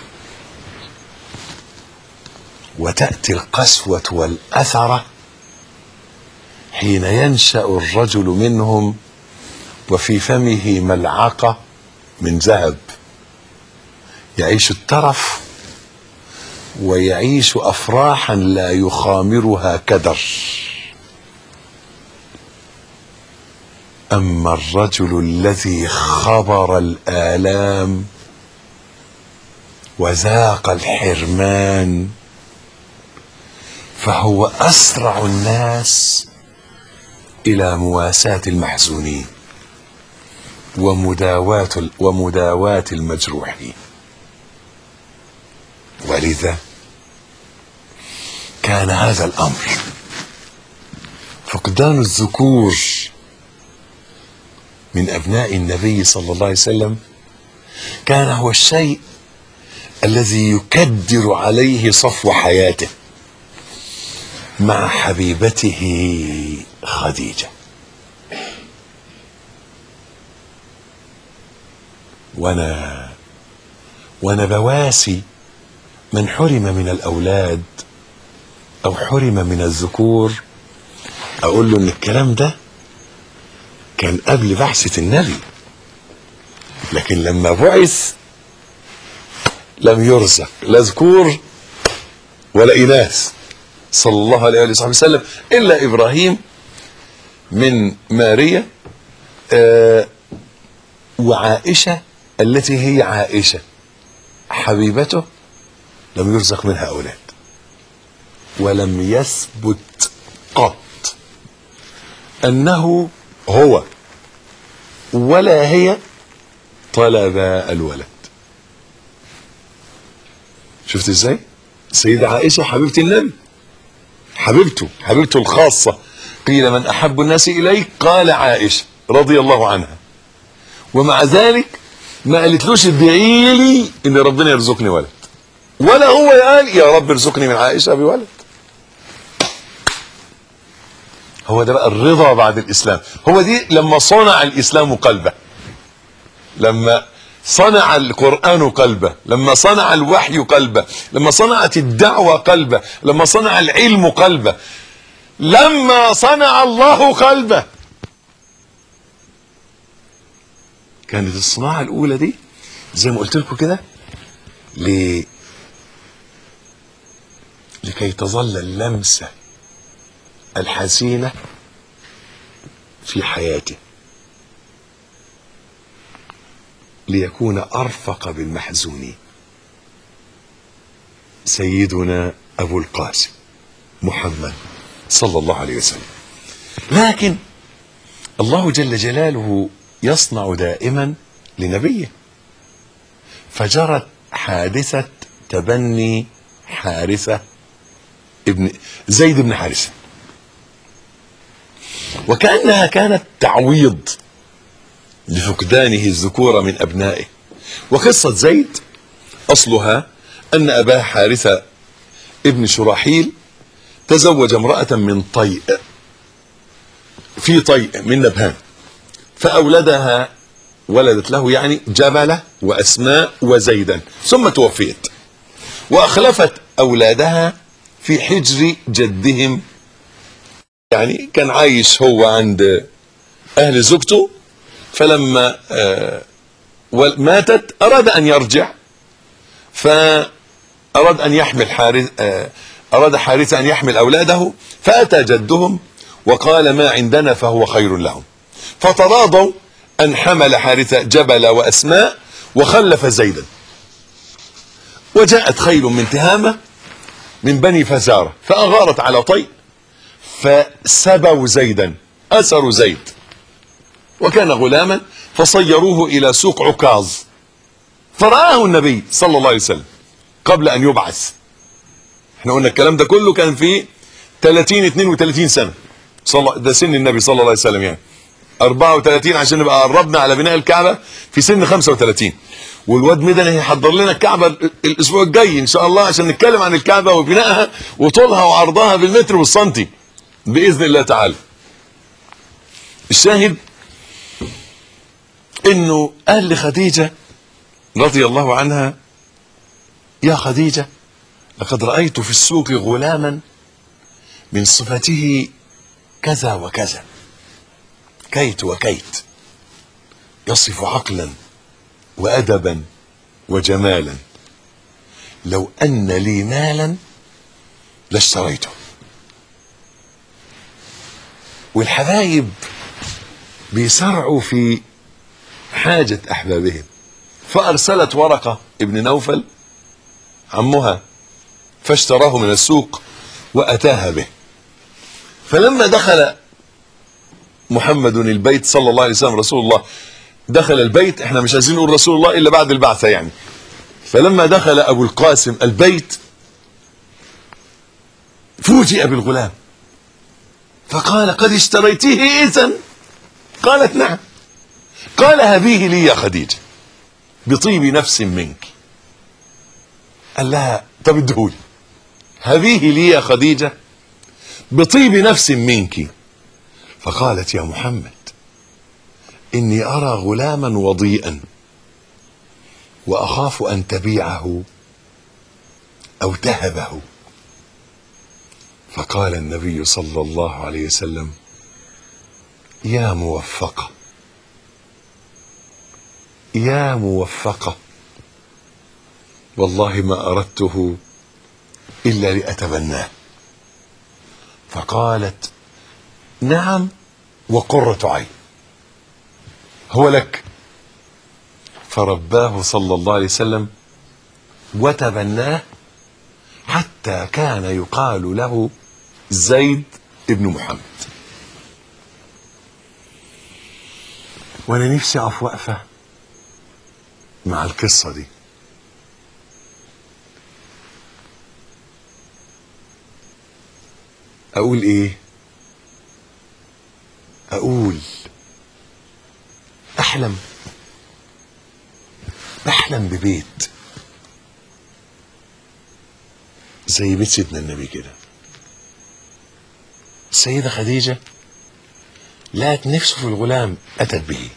وتاتي القسوه والاثره حين ينشا الرجل منهم وفي فمه ملعقه من ذهب يعيش الترف ويعيش افراحا لا يخامرها كدر اما الرجل الذي خبر الالام وذاق الحرمان فهو اسرع الناس الى مواساه المحزونين ومداواة ومداواة المجروحين ولذا كان هذا الامر فقدان الذكور من ابناء النبي صلى الله عليه وسلم كان هو الشيء الذي يكدر عليه صفو حياته مع حبيبته خديجه وانا وانا بواسي من حرم من الاولاد او حرم من الذكور اقول له ان الكلام ده كان قبل بعثه النبي لكن لما بعث لم يرزق لا ذكور ولا اناث صلى الله عليه وآله وصحبه وسلم الا ابراهيم من ماريا آه وعائشه التي هي عائشه حبيبته لم يرزق منها اولاد ولم يثبت قط انه هو ولا هي طلب الولد شفت ازاي السيدة عائشة حبيبة النبي حبيبته حبيبته الخاصة قيل من أحب الناس إليك قال عائشة رضي الله عنها ومع ذلك ما قالتلوش ادعي لي ان ربنا يرزقني ولد ولا هو قال يا رب ارزقني من عائشة بولد هو ده بقى الرضا بعد الإسلام هو دي لما صنع الإسلام قلبه لما صنع القرآن قلبه لما صنع الوحي قلبه لما صنعت الدعوة قلبه لما صنع العلم قلبه لما صنع الله قلبه كانت الصناعة الأولى دي زي ما قلت لكم كده ل... لكي تظل اللمسة الحزينة في حياته ليكون أرفق بالمحزونين سيدنا أبو القاسم محمد صلى الله عليه وسلم لكن الله جل جلاله يصنع دائما لنبيه فجرت حادثة تبني حارثة ابن زيد بن حارثة وكأنها كانت تعويض لفقدانه الذكور من أبنائه وقصة زيد أصلها أن أباه حارثة ابن شراحيل تزوج امرأة من طيء في طيء من نبهان فأولدها ولدت له يعني جبلة وأسماء وزيدا ثم توفيت وأخلفت أولادها في حجر جدهم يعني كان عايش هو عند أهل زوجته فلما آه ماتت أراد أن يرجع فأراد أن يحمل حارث آه أراد حارثة أن يحمل أولاده فأتى جدهم وقال ما عندنا فهو خير لهم فتراضوا أن حمل حارثة جبل وأسماء وخلف زيدا وجاءت خيل من تهامة من بني فزارة فأغارت على طي فسبوا زيدا أسروا زيد وكان غلاما فصيروه إلى سوق عكاظ فرآه النبي صلى الله عليه وسلم قبل أن يبعث احنا قلنا الكلام ده كله كان في 30 32 سنة صلى ده سن النبي صلى الله عليه وسلم يعني 34 عشان نبقى قربنا على بناء الكعبة في سن 35 والواد مدن هيحضر لنا الكعبة الاسبوع الجاي ان شاء الله عشان نتكلم عن الكعبة وبنائها وطولها وعرضها بالمتر والسنتي باذن الله تعالى الشاهد انه اهل خديجة رضي الله عنها يا خديجة لقد رأيت في السوق غلاما من صفته كذا وكذا كيت وكيت يصف عقلا وأدبا وجمالا لو أن لي مالا لاشتريته والحبايب بيسرعوا في حاجة أحبابهم فأرسلت ورقة ابن نوفل عمها فاشتراه من السوق وأتاها به فلما دخل محمد البيت صلى الله عليه وسلم رسول الله دخل البيت احنا مش عايزين نقول رسول الله الا بعد البعثة يعني فلما دخل ابو القاسم البيت فوجئ بالغلام فقال قد اشتريتيه اذا قالت نعم قال هبيه لي يا خديجة بطيب نفس منك قال لها طب ادهولي هبيه لي يا خديجة بطيب نفس منك فقالت يا محمد إني أرى غلاما وضيئا وأخاف أن تبيعه أو تهبه فقال النبي صلى الله عليه وسلم يا موفقة يا موفقة والله ما أردته إلا لأتبناه فقالت نعم وقرة عين هو لك فرباه صلى الله عليه وسلم وتبناه حتى كان يقال له زيد ابن محمد وانا نفسي اقف وقفه مع القصه دي اقول ايه اقول احلم بحلم ببيت زي بيت سيدنا النبي كده السيدة خديجة لقت نفسه في الغلام أتت به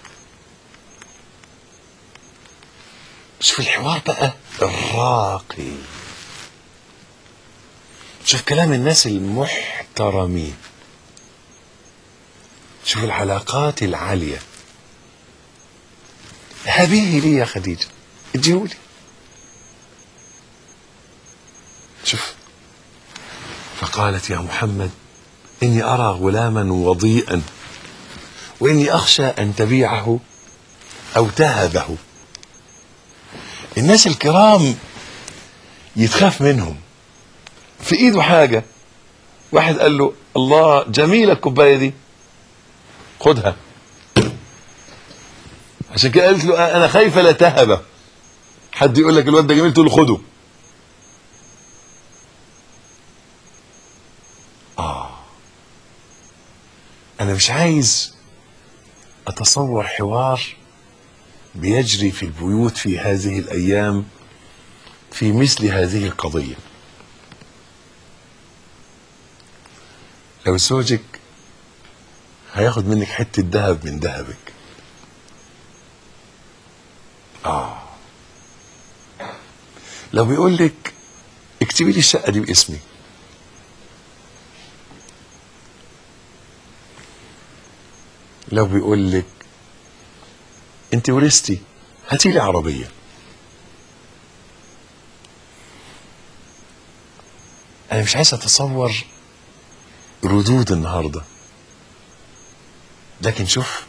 شوف الحوار بقى الراقي شوف كلام الناس المحترمين شوف العلاقات العالية هبيه لي يا خديجة اديهولي شوف فقالت يا محمد إني أرى غلاما وضيئا وإني أخشى أن تبيعه أو تهبه الناس الكرام يتخاف منهم في إيده حاجة واحد قال له الله جميلة الكوباية دي خدها عشان كده قالت له أنا خايفة لا تهبه حد يقول لك الواد ده جميل تقول له خده انا مش عايز اتصور حوار بيجري في البيوت في هذه الايام في مثل هذه القضيه لو زوجك هياخد منك حته ذهب من ذهبك اه لو بيقول لك اكتبي لي الشقه دي باسمي لو بيقول لك انت ورثتي هاتي لي عربيه انا مش عايز اتصور ردود النهارده لكن شوف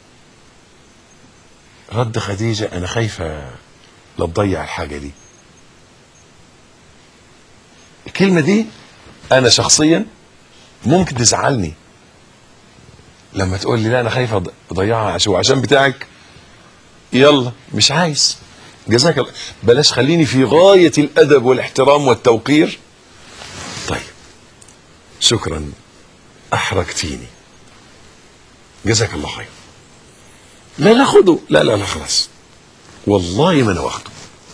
رد خديجه انا خايفه لا تضيع الحاجه دي الكلمه دي انا شخصيا ممكن تزعلني لما تقول لي لا انا خايف أض- اضيعها عشان عشان بتاعك يلا مش عايز جزاك الله بلاش خليني في غايه الادب والاحترام والتوقير طيب شكرا احرجتيني جزاك الله خير لا لا خده لا لا لا خلاص والله ما انا واخده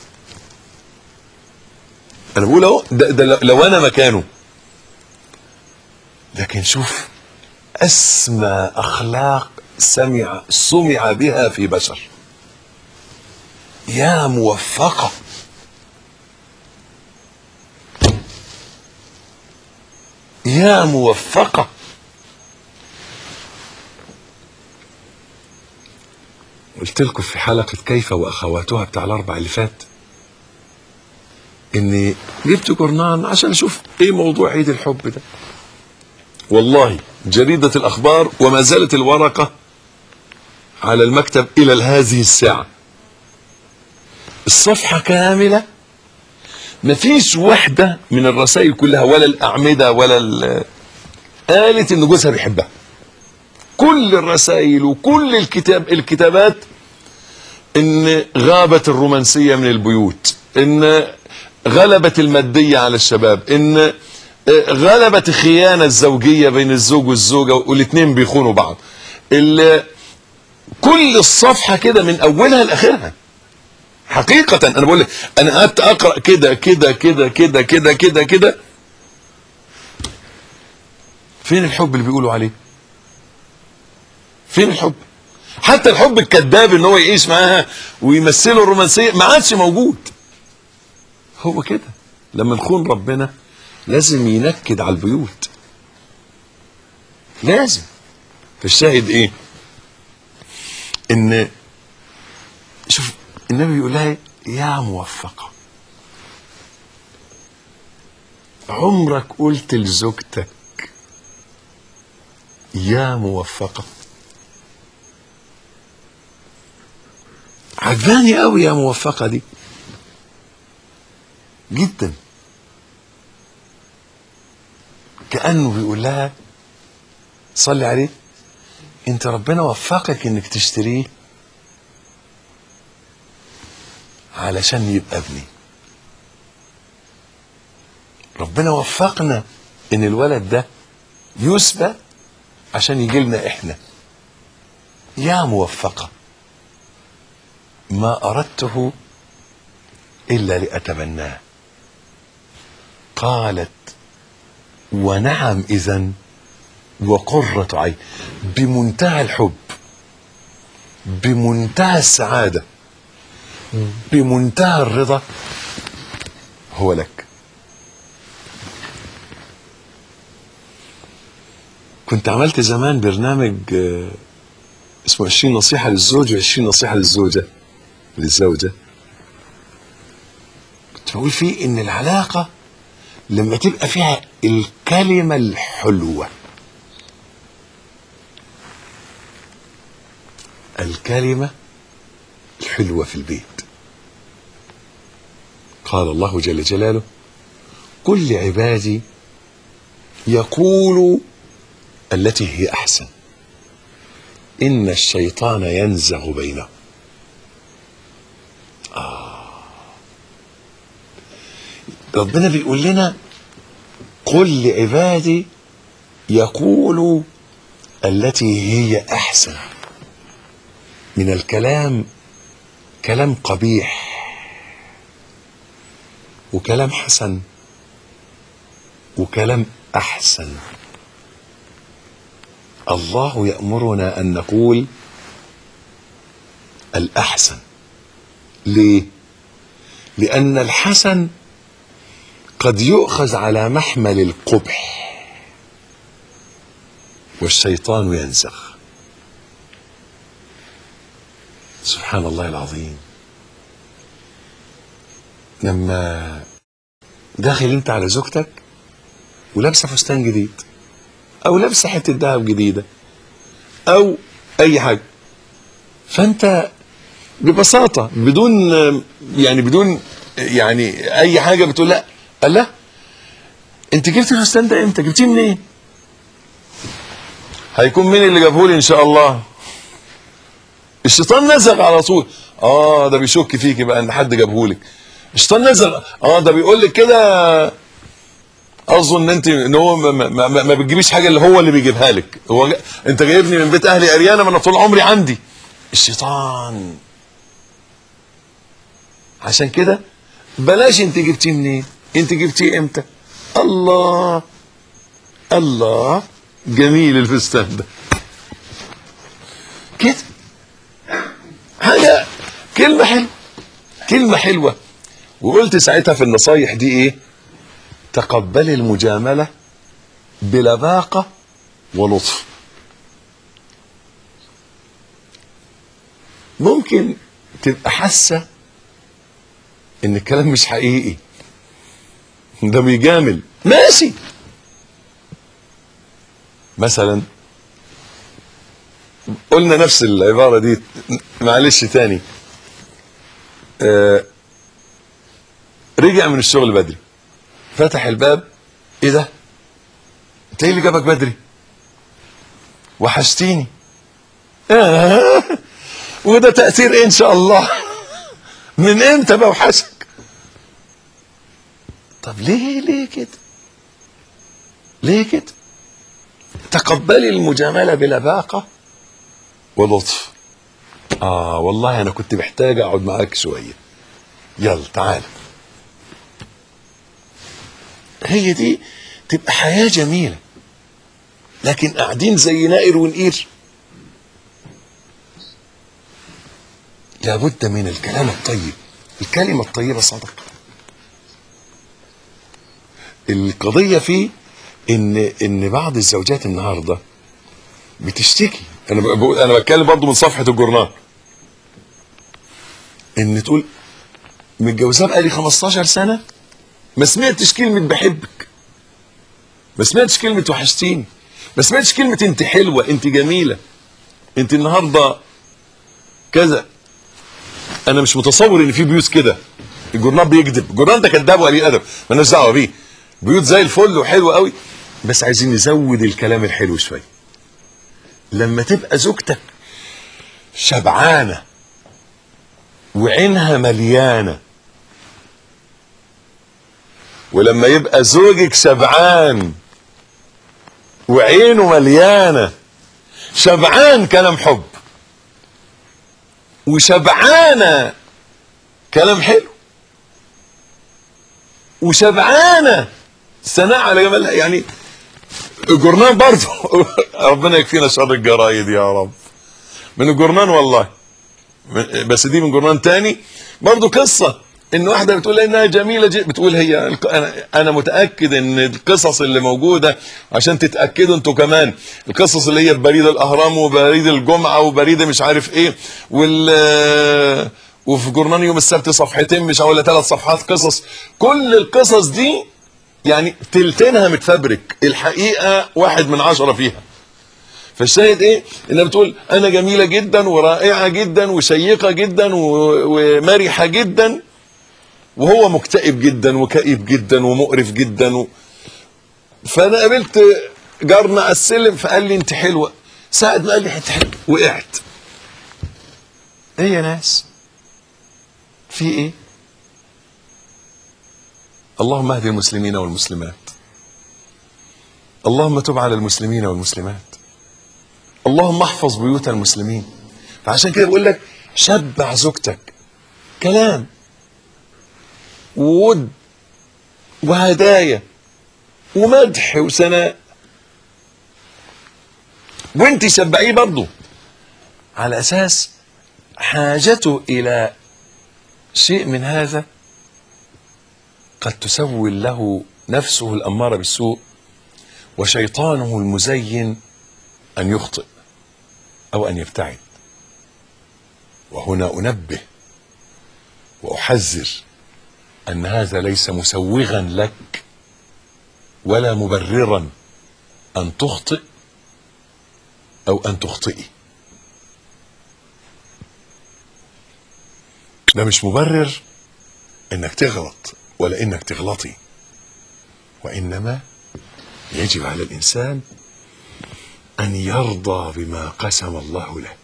انا بقول اهو ده, ده لو- لو انا مكانه لكن شوف اسمى اخلاق سمع سمع بها في بشر يا موفقه يا موفقه قلت لكم في حلقه كيف واخواتها بتاع الاربع اللي فات اني جبت جورنان عشان اشوف ايه موضوع عيد الحب ده والله جريدة الأخبار وما زالت الورقة على المكتب إلى هذه الساعة الصفحة كاملة مفيش واحدة من الرسائل كلها ولا الأعمدة ولا ال- قالت إن جوزها بيحبها كل الرسائل وكل الكتاب الكتابات إن غابت الرومانسية من البيوت إن غلبت المادية على الشباب إن غلبت الخيانة الزوجية بين الزوج والزوجة والاثنين بيخونوا بعض ال- كل الصفحة كده من أولها لآخرها حقيقة أنا بقول لك أنا قعدت أقرأ كده كده كده كده كده كده كده فين الحب اللي بيقولوا عليه؟ فين الحب؟ حتى الحب الكذاب ان هو يعيش معاها ويمثله الرومانسيه ما عادش موجود. هو كده لما نخون ربنا لازم ينكد على البيوت. لازم. فالشاهد ايه؟ ان شوف النبي بيقول لها يا موفقه عمرك قلت لزوجتك يا موفقه عجباني قوي يا موفقه دي جدا كانه بيقول لها صلي عليه انت ربنا وفقك انك تشتريه علشان يبقى ابني ربنا وفقنا ان الولد ده يسبى عشان يجي لنا احنا يا موفقه ما اردته الا لاتمناه قالت ونعم اذا وقره عين بمنتهى الحب بمنتهى السعاده بمنتهى الرضا هو لك كنت عملت زمان برنامج آه، اسمه 20 نصيحة للزوج و20 نصيحة للزوجة للزوجة كنت بقول فيه ان العلاقة لما تبقى فيها الكلمة الحلوة الكلمة الحلوة في البيت قال الله جل جلاله قل لعبادي يقولوا التي هي احسن ان الشيطان ينزغ بينهم آه. ربنا بيقول لنا قل لعبادي يقولوا التي هي احسن من الكلام كلام قبيح وكلام حسن وكلام احسن الله يامرنا ان نقول الاحسن ليه لان الحسن قد يؤخذ على محمل القبح والشيطان ينزغ سبحان الله العظيم لما داخل انت على زوجتك ولابسه فستان جديد او لابسه حته دهب جديده او اي حاجه فانت ببساطه بدون يعني بدون يعني اي حاجه بتقول لا قال لا انت جبت الفستان ده امتى جبتيه منين هيكون مين اللي جابه لي ان شاء الله الشيطان نزغ على طول اه ده بيشك فيكي بقى ان حد جابه لك الشيطان نزغ اه ده بيقول لك كده اظن ان انت ان هو ما, ما, ما, ما بتجيبيش حاجه اللي هو اللي بيجيبها لك هو جا... انت جايبني من بيت اهلي اريانه ما انا طول عمري عندي الشيطان عشان كده بلاش انت جبتيه منين انت جبتيه امتى الله الله جميل الفستان ده كده حاجه كلمه حلوه كلمه حلوه وقلت ساعتها في النصايح دي ايه تقبلي المجامله بلباقه ولطف ممكن تبقى حاسه ان الكلام مش حقيقي ده بيجامل ماشي مثلا قلنا نفس العبارة دي معلش تاني آه رجع من الشغل بدري فتح الباب ايه ده انت ايه اللي جابك بدري وحشتيني آه وده تأثير ايه ان شاء الله من امتى بوحشك طب ليه ليه كده ليه كده تقبلي المجامله بلباقه ولطف اه والله انا كنت محتاج اقعد معاك شويه يلا تعال هي دي تبقى حياه جميله لكن قاعدين زي نائر ونقير لابد من الكلام الطيب الكلمه الطيبه صدقه القضيه فيه ان ان بعض الزوجات النهارده بتشتكي انا بقول انا بتكلم برضه من صفحه الجورنال ان تقول متجوزاه بقالي 15 سنه ما سمعتش كلمه بحبك ما سمعتش كلمه وحشتيني ما سمعتش كلمه انت حلوه انت جميله انت النهارده كذا انا مش متصور ان في بيوت كده الجورنال بيكذب الجورنال ده كذاب وقليل ادب مالناش دعوه بيه بيوت زي الفل وحلوه قوي بس عايزين نزود الكلام الحلو شويه لما تبقى زوجتك شبعانه وعينها مليانه ولما يبقى زوجك شبعان وعينه مليانه شبعان كلام حب وشبعانه كلام حلو وشبعانه ثناء على جمالها يعني الجورنان برضه ربنا يكفينا شر الجرايد يا رب من الجورنان والله بس دي من جورنان تاني برضه قصه ان واحده بتقول انها جميله جدا بتقول هي انا انا متاكد ان القصص اللي موجوده عشان تتاكدوا انتوا كمان القصص اللي هي بريد الاهرام وبريد الجمعه وبريد مش عارف ايه وال وفي جورنان يوم السبت صفحتين مش ولا ثلاث صفحات قصص كل القصص دي يعني تلتينها متفبرك الحقيقه واحد من عشره فيها فالشاهد ايه انها بتقول انا جميله جدا ورائعه جدا وشيقه جدا ومرحه جدا وهو مكتئب جدا وكئيب جدا ومقرف جدا و... فانا قابلت جارنا على السلم فقال لي انت حلوه ساعة ما قال لي انت حلوه وقعت ايه يا ناس في ايه اللهم اهد المسلمين والمسلمات اللهم تب على المسلمين والمسلمات اللهم احفظ بيوت المسلمين فعشان كده بقول لك شبع زوجتك كلام وود وهدايا ومدح وثناء وانت شبعيه برضه على اساس حاجته الى شيء من هذا قد تسول له نفسه الاماره بالسوء وشيطانه المزين ان يخطئ او ان يبتعد وهنا انبه واحذر ان هذا ليس مسوغا لك ولا مبررا ان تخطئ او ان تخطئي ده مش مبرر انك تغلط ولا انك تغلطي وانما يجب على الانسان ان يرضى بما قسم الله له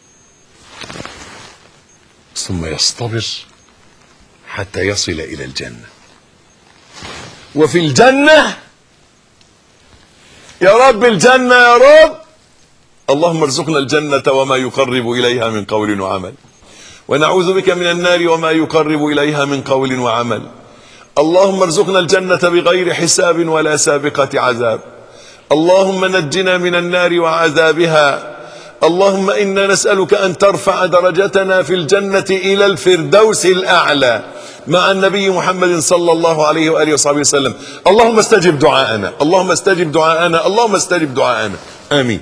ثم يصطبر حتى يصل الى الجنه وفي الجنه يا رب الجنه يا رب اللهم ارزقنا الجنه وما يقرب اليها من قول وعمل ونعوذ بك من النار وما يقرب اليها من قول وعمل اللهم ارزقنا الجنه بغير حساب ولا سابقه عذاب اللهم نجنا من النار وعذابها اللهم انا نسالك ان ترفع درجتنا في الجنه الى الفردوس الاعلى مع النبي محمد صلى الله عليه واله وصحبه وسلم اللهم استجب دعاءنا اللهم استجب دعاءنا اللهم استجب دعاءنا امين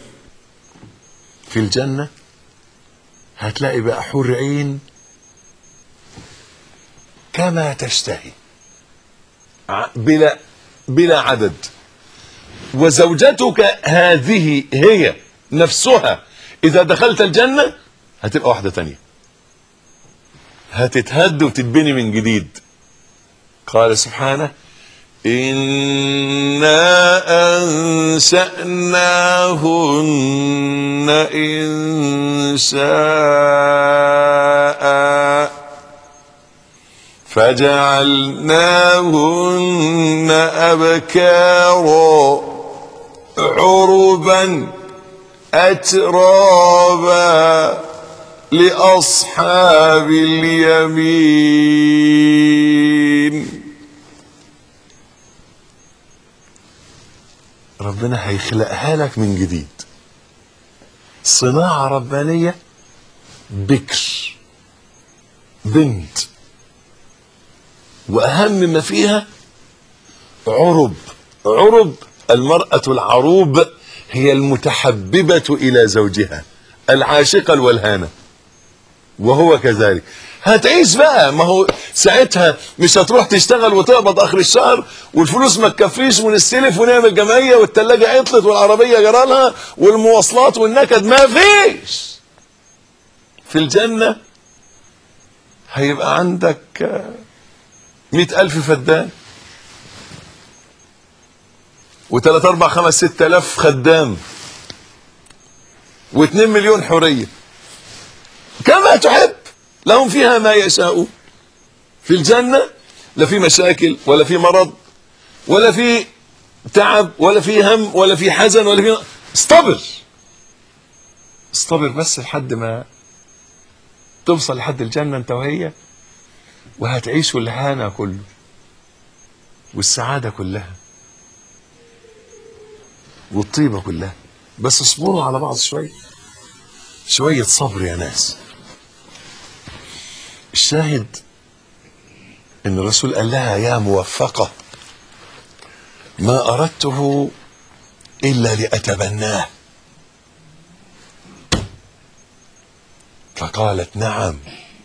في الجنه هتلاقي بقى حور عين كما تشتهي ع- بلا بلا عدد وزوجتك هذه هي نفسها اذا دخلت الجنه هتبقى واحده تانية هتتهد وتتبني من جديد قال سبحانه إنا أنشأناهن إن شاء فجعلناهن أبكارا عربا أترابا لأصحاب اليمين ربنا هيخلقها لك من جديد صناعة ربانية بكر بنت وأهم ما فيها عرب عرب المرأة العروب هي المتحببة إلى زوجها العاشقة الولهانة وهو كذلك هتعيش بقى ما هو ساعتها مش هتروح تشتغل وتقبض اخر الشهر والفلوس ما تكفيش ونستلف ونعمل جمعيه والثلاجه عطلت والعربيه جرالها والمواصلات والنكد ما فيش في الجنه هيبقى عندك آه، مئة ألف فدان وثلاث أربع خمس ست آلاف خدام واثنين مليون حرية كما تحب لهم فيها ما يشاءون في الجنة لا في مشاكل ولا في مرض ولا في تعب ولا في هم ولا في حزن ولا في استبر استبر بس لحد ما توصل لحد الجنة انت وهي وهتعيشوا الهنا كله والسعادة كلها والطيبة كلها بس اصبروا على بعض شوية شوية صبر يا ناس الشاهد ان الرسول قال لها يا موفقة ما اردته الا لاتبناه فقالت نعم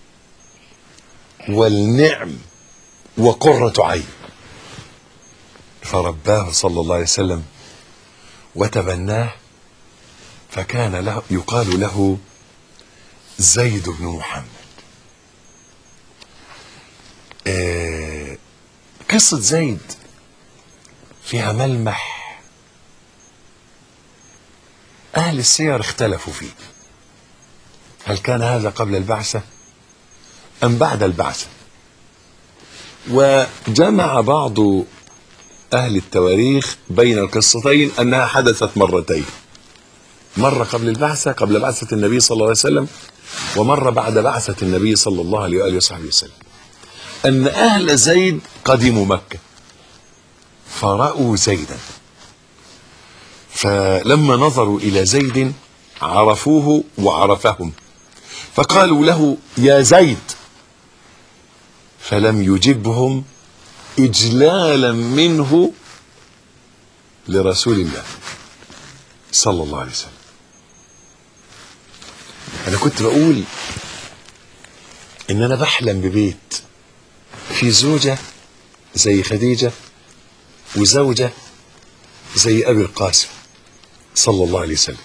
والنعم وقرة عين فرباه صلى الله عليه وسلم وتبناه فكان له يقال له زيد بن محمد آه، قصة زيد فيها ملمح أهل السير اختلفوا فيه هل كان هذا قبل البعثة أم بعد البعثة وجمع بعض أهل التواريخ بين القصتين أنها حدثت مرتين مرة قبل البعثة قبل بعثة النبي صلى الله عليه وسلم ومرة بعد بعثة النبي صلى الله عليه وآله وصحبه وسلم أن أهل زيد قدموا مكة فرأوا زيدا فلما نظروا إلى زيد عرفوه وعرفهم فقالوا له يا زيد فلم يجبهم إجلالا منه لرسول الله صلى الله عليه وسلم أنا كنت بقول إن أنا بحلم ببيت في زوجة زي خديجة وزوجة زي أبي القاسم صلى الله عليه وسلم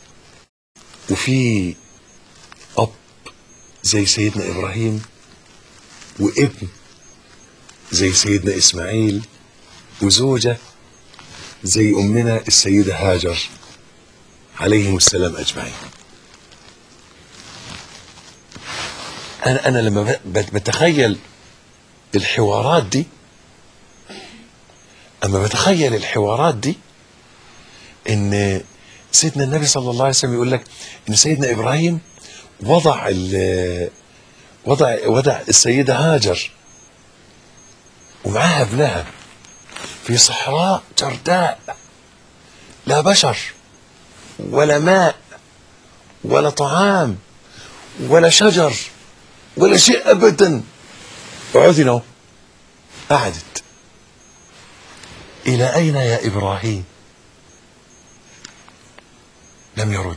وفي أب زي سيدنا إبراهيم وابن زي سيدنا إسماعيل وزوجة زي أمنا السيدة هاجر عليهم السلام أجمعين أنا أنا لما ب- ب- بتخيل الحوارات دي أما بتخيل الحوارات دي إن سيدنا النبي صلى الله عليه وسلم يقول لك إن سيدنا إبراهيم وضع ال وضع وضع السيدة هاجر ومعاها ابنها في صحراء جرداء لا بشر ولا ماء ولا طعام ولا شجر ولا شيء ابدا اقعدي اهو قعدت الى اين يا ابراهيم لم يرد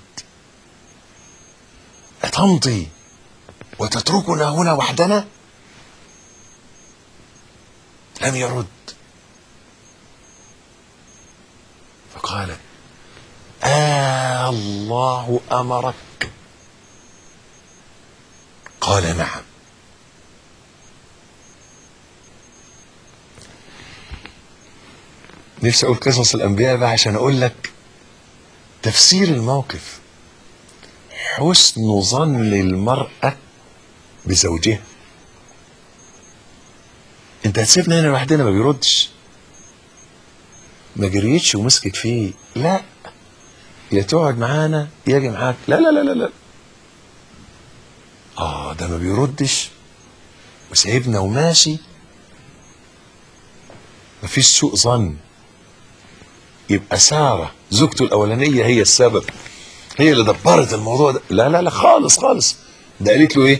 اتمضي وتتركنا هنا وحدنا لم يرد فقال آه الله أمرك قال نعم نفسي أقول قصص الأنبياء بقى عشان أقول لك تفسير الموقف حسن ظن المرأة بزوجها انت هتسيبنا هنا لوحدنا ما بيردش ما جريتش ومسكت فيه لا يا تقعد معانا يا اجي معاك لا لا لا لا لا اه ده ما بيردش وسايبنا وماشي مفيش سوء ظن يبقى سارة زوجته الأولانية هي السبب هي اللي دبرت الموضوع ده لا لا لا خالص خالص ده قالت له ايه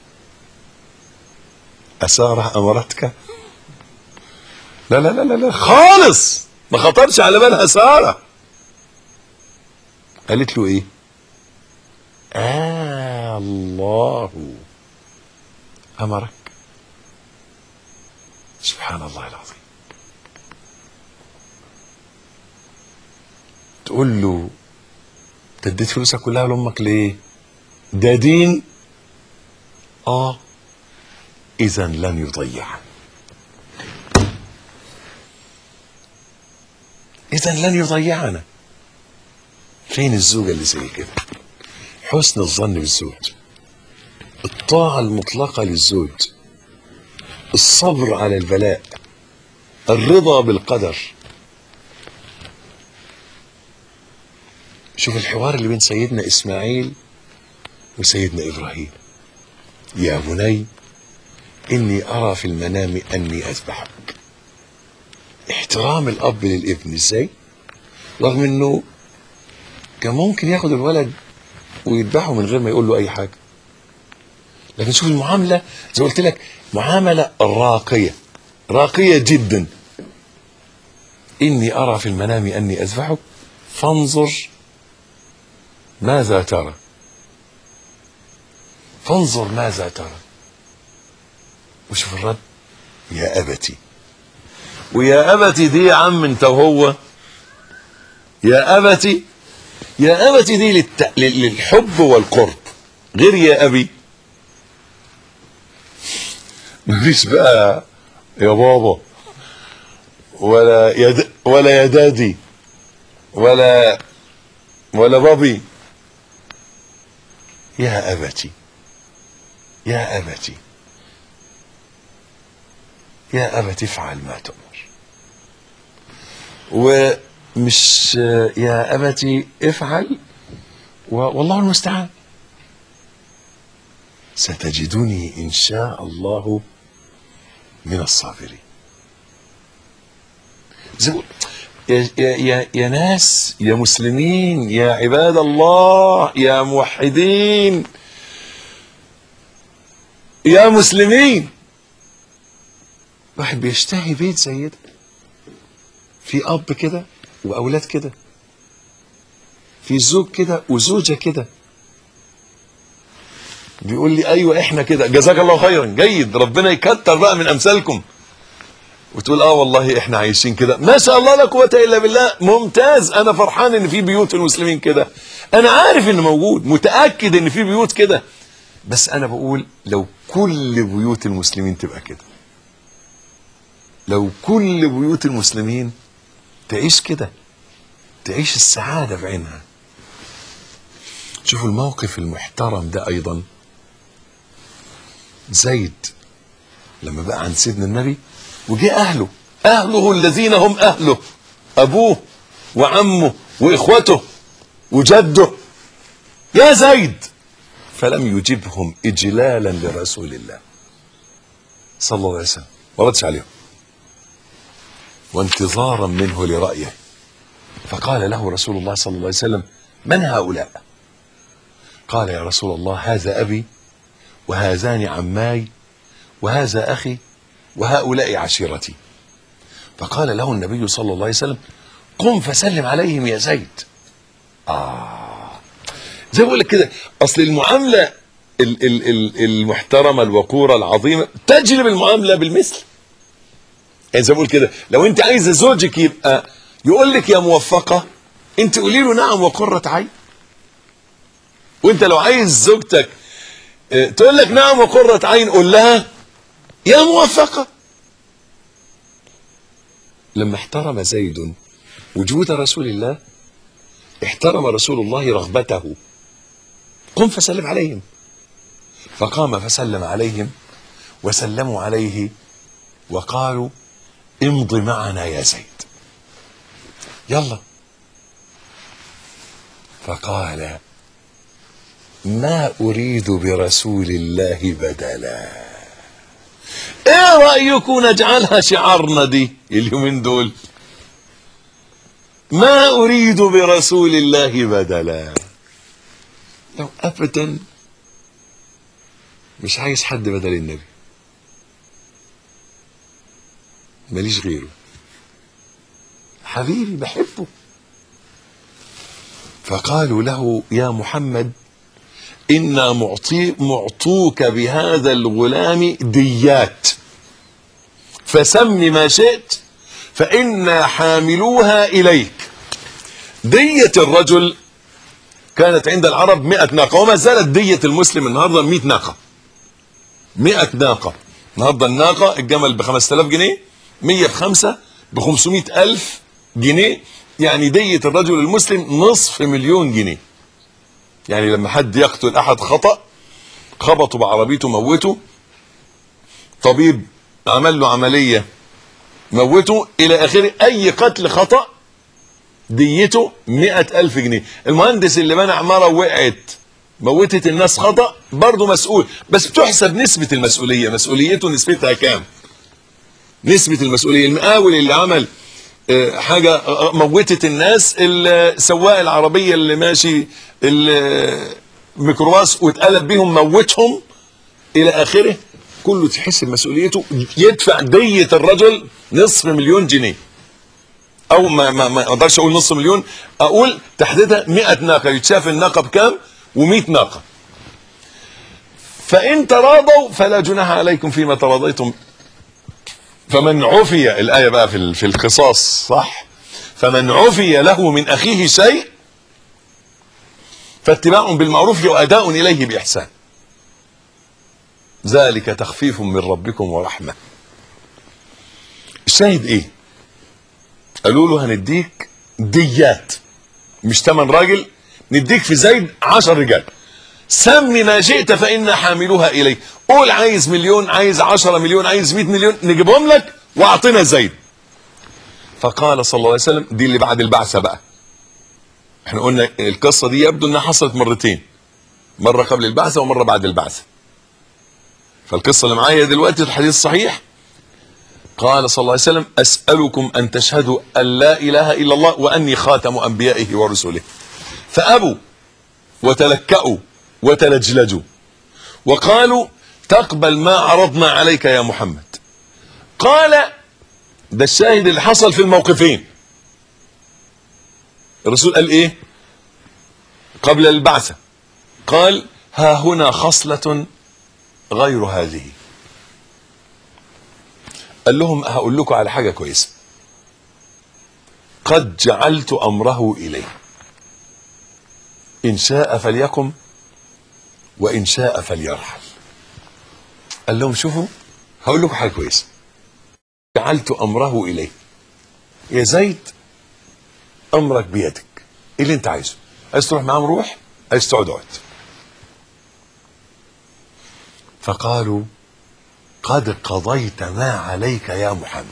أسارة أمرتك لا لا لا لا, لا خالص ما خطرش على بالها سارة قالت له ايه آه الله أمرك سبحان الله العظيم تقول له انت اديت فلوسك كلها لامك ليه ده دين اه اذا لن يضيعها اذا لن يضيعنا فين الزوجة اللي زي كده حسن الظن بالزوج الطاعة المطلقة للزوج الصبر على البلاء الرضا بالقدر شوف الحوار اللي بين سيدنا إسماعيل وسيدنا إبراهيم يا بني إني أرى في المنام أني أذبحك احترام الأب للابن إزاي رغم إنه كان ممكن ياخد الولد ويذبحه من غير ما يقول له أي حاجة لكن شوف المعاملة زي ما قلت لك معاملة راقية راقية جدا إني أرى في المنام أني أذبحك فانظر ماذا ترى فانظر ماذا ترى وشوف الرد يا أبتي ويا أبتي دي يا عم انت وهو يا أبتي يا أبتي دي للت... لل- للحب والقرب غير يا أبي مفيش بقى يا بابا ولا يا د... ولا يا دادي ولا ولا بابي يا أبتي يا أبتي يا أبتي افعل ما تؤمر ومش يا أبتي افعل والله المستعان ستجدني إن شاء الله من الصابرين زي يا, يا, يا, يا ناس يا مسلمين يا عباد الله يا موحدين يا مسلمين واحد بيشتهي بيت زي ده في اب كده واولاد كده في زوج كده وزوجه كده بيقول لي ايوه احنا كده جزاك الله خيرا جيد ربنا يكتر بقى من امثالكم وتقول اه والله احنا عايشين كده ما شاء الله لا قوه الا بالله ممتاز انا فرحان ان في بيوت المسلمين كده انا عارف انه موجود متاكد ان في بيوت كده بس انا بقول لو كل بيوت المسلمين تبقى كده لو كل بيوت المسلمين تعيش كده تعيش السعاده بعينها شوفوا الموقف المحترم ده ايضا زيد لما بقى عند سيدنا النبي وجه اهله اهله الذين هم اهله ابوه وعمه واخوته وجده يا زيد فلم يجبهم اجلالا لرسول الله صلى الله عليه وسلم ما ردش عليهم وانتظارا منه لرايه فقال له رسول الله صلى الله عليه وسلم من هؤلاء قال يا رسول الله هذا ابي وهذان عماي وهذا اخي وهؤلاء عشيرتي فقال له النبي صلى الله عليه وسلم قم فسلم عليهم يا زيد آه زي ما بقول لك كده أصل المعاملة ال- ال- ال- المحترمة الوقورة العظيمة تجلب المعاملة بالمثل يعني زي ما بقول كده لو أنت عايزة زوجك يبقى يقول لك يا موفقة أنت قولي له نعم وقرة عين وأنت لو عايز زوجتك آه، تقول لك نعم وقرة عين قول لها يا موفقة لما احترم زيد وجود رسول الله احترم رسول الله رغبته قم فسلم عليهم فقام فسلم عليهم وسلموا عليه وقالوا امض معنا يا زيد يلا فقال ما اريد برسول الله بدلا ايه رايكم نجعلها شعارنا دي اليومين دول ما اريد برسول الله بدلا لو ابدا مش عايز حد بدل النبي ماليش غيره حبيبي بحبه فقالوا له يا محمد إنا معطي معطوك بهذا الغلام ديات فسم ما شئت فإنا حاملوها إليك دية الرجل كانت عند العرب مئة ناقة وما زالت دية المسلم النهاردة مئة ناقة مئة ناقة النهاردة الناقة الجمل بخمسة آلاف جنيه مية بخمسة بخمسمائة ألف جنيه يعني دية الرجل المسلم نصف مليون جنيه يعني لما حد يقتل احد خطأ خبطه بعربيته موته طبيب عمل له عملية موته الى اخره اي قتل خطأ ديته مئة الف جنيه المهندس اللي بنى عمارة وقعت موتت الناس خطأ برضه مسؤول بس بتحسب نسبة المسؤولية مسؤوليته نسبتها كام نسبة المسؤولية المقاول اللي عمل آه، حاجة آه، موتت الناس السواق العربية اللي ماشي الميكروباص واتقلب بيهم موتهم إلى آخره كله تحسب مسؤوليته يدفع دية الرجل نصف مليون جنيه أو ما ما ما أقدرش أقول نصف مليون أقول تحديدها 100 ناقة يتشاف الناقة بكام و100 ناقة فإن تراضوا فلا جناح عليكم فيما تراضيتم فمن عفي الآية بقى في ال- في القصاص صح فمن عفي له من أخيه شيء فاتباع بالمعروف وأداء إليه بإحسان ذلك تخفيف من ربكم ورحمة الشاهد إيه قالوا له هنديك ديات مش تمن راجل نديك في زيد عشر رجال سمي ما شئت فإن حاملوها إليك قول عايز مليون عايز عشرة مليون عايز مئة مليون نجيبهم لك واعطنا زيد فقال صلى الله عليه وسلم دي اللي بعد البعثة بقى احنا قلنا القصة دي يبدو انها حصلت مرتين مرة قبل البعثة ومرة بعد البعثة فالقصة اللي معايا دلوقتي الحديث الصحيح قال صلى الله عليه وسلم أسألكم أن تشهدوا أن لا إله إلا الله وأني خاتم أنبيائه ورسله فأبوا وتلكأوا وتلجلجوا وقالوا تقبل ما عرضنا عليك يا محمد قال ده الشاهد اللي حصل في الموقفين الرسول قال ايه قبل البعثة قال ها هنا خصلة غير هذه قال لهم هقول لكم على حاجة كويسة قد جعلت أمره إليه إن شاء فليقم وإن شاء فليرحل قال لهم شوفوا هقول لكم حاجة كويسة جعلت أمره إليه يا زيد أمرك بيدك إيه اللي أنت عايزه عايز تروح معاهم روح عايز تقعد اقعد فقالوا قد قضيت ما عليك يا محمد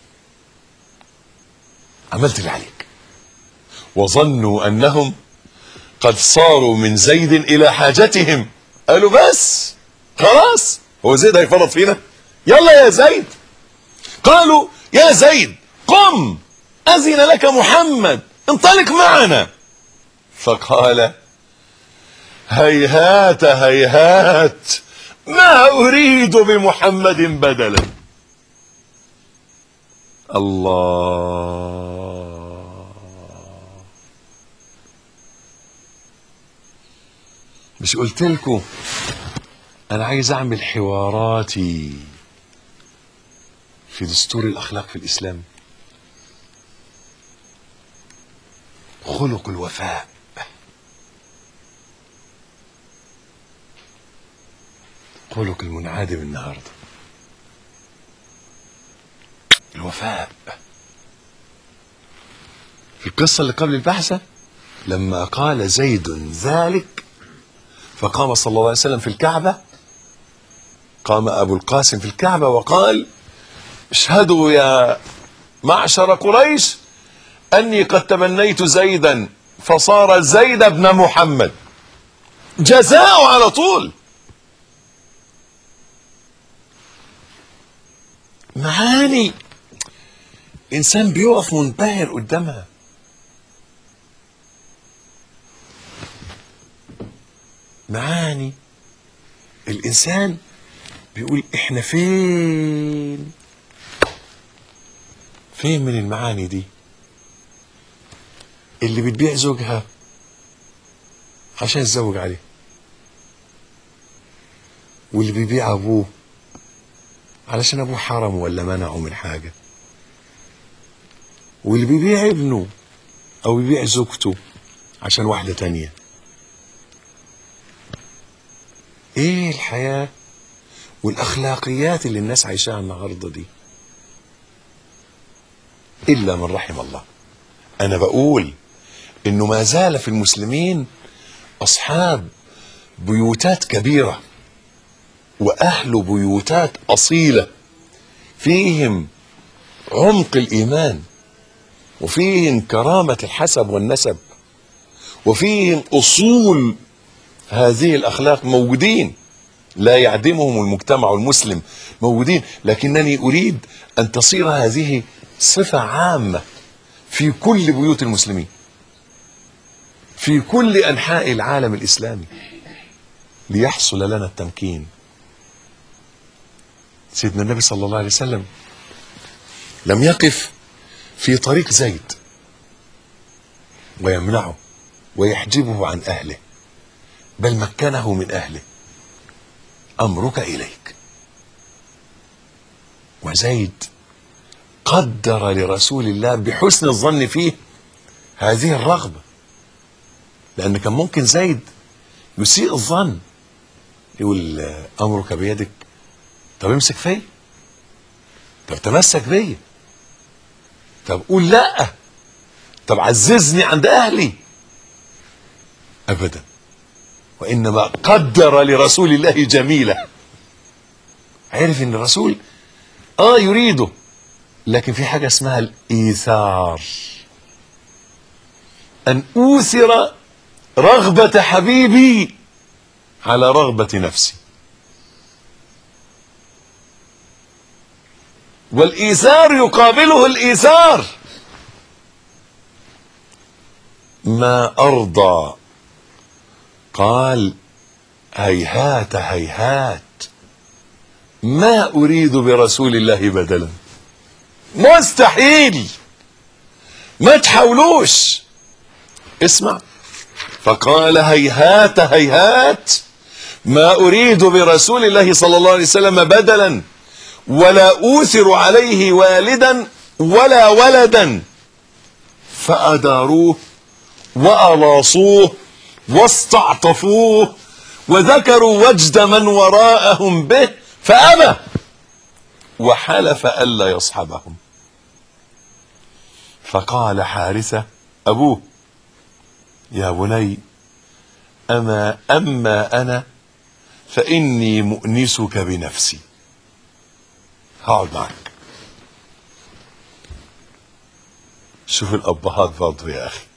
عملت اللي عليك وظنوا انهم قد صاروا من زيد الى حاجتهم قالوا بس خلاص هو زيد هيفرط فينا يلا يا زيد قالوا يا زيد قم اذن لك محمد انطلق معنا فقال هيهات هيهات ما اريد بمحمد بدلا الله مش قلت لكم انا عايز اعمل حواراتي في دستور الاخلاق في الاسلام خلق الوفاء خلق المنعدم النهارده الوفاء في القصة اللي قبل البحثة لما قال زيد ذلك فقام صلى الله عليه وسلم في الكعبة قام أبو القاسم في الكعبة وقال اشهدوا يا معشر قريش أني قد تمنيت زيدا فصار زيد بن محمد جزاء على طول معاني انسان بيقف منبهر قدامها معاني الانسان بيقول احنا فين فين من المعاني دي اللي بتبيع زوجها عشان يتزوج عليه واللي بيبيع ابوه علشان ابوه حرم ولا منعه من حاجه واللي بيبيع ابنه او بيبيع زوجته عشان واحده تانية ايه الحياه والاخلاقيات اللي الناس عايشاها النهارده دي الا من رحم الله انا بقول انه ما زال في المسلمين اصحاب بيوتات كبيره واهل بيوتات اصيله فيهم عمق الايمان وفيهم كرامه الحسب والنسب وفيهم اصول هذه الاخلاق موجودين لا يعدمهم المجتمع المسلم موجودين لكنني اريد ان تصير هذه صفه عامه في كل بيوت المسلمين في كل انحاء العالم الاسلامي ليحصل لنا التمكين سيدنا النبي صلى الله عليه وسلم لم يقف في طريق زيد ويمنعه ويحجبه عن اهله بل مكنه من اهله امرك اليك وزيد قدر لرسول الله بحسن الظن فيه هذه الرغبه لان كان ممكن زيد يسيء الظن يقول امرك بيدك طب امسك فيا طب تمسك بيا طب قول لا طب عززني عند اهلي ابدا وانما قدر لرسول الله جميله عرف ان الرسول اه يريده لكن في حاجه اسمها الايثار أن أوثر رغبة حبيبي على رغبة نفسي والإيثار يقابله الإيثار ما أرضى قال هيهات هيهات ما أريد برسول الله بدلا مستحيل ما تحاولوش اسمع فقال هيهات هيهات ما أريد برسول الله صلى الله عليه وسلم بدلا ولا أوثر عليه والدا ولا ولدا فأداروه وألاصوه واستعطفوه وذكروا وجد من وراءهم به فأبى وحلف ألا يصحبهم فقال حارثة أبوه يا بني أما أما أنا فإني مؤنسك بنفسي هقعد معك شوف الأبهات برضه يا أخي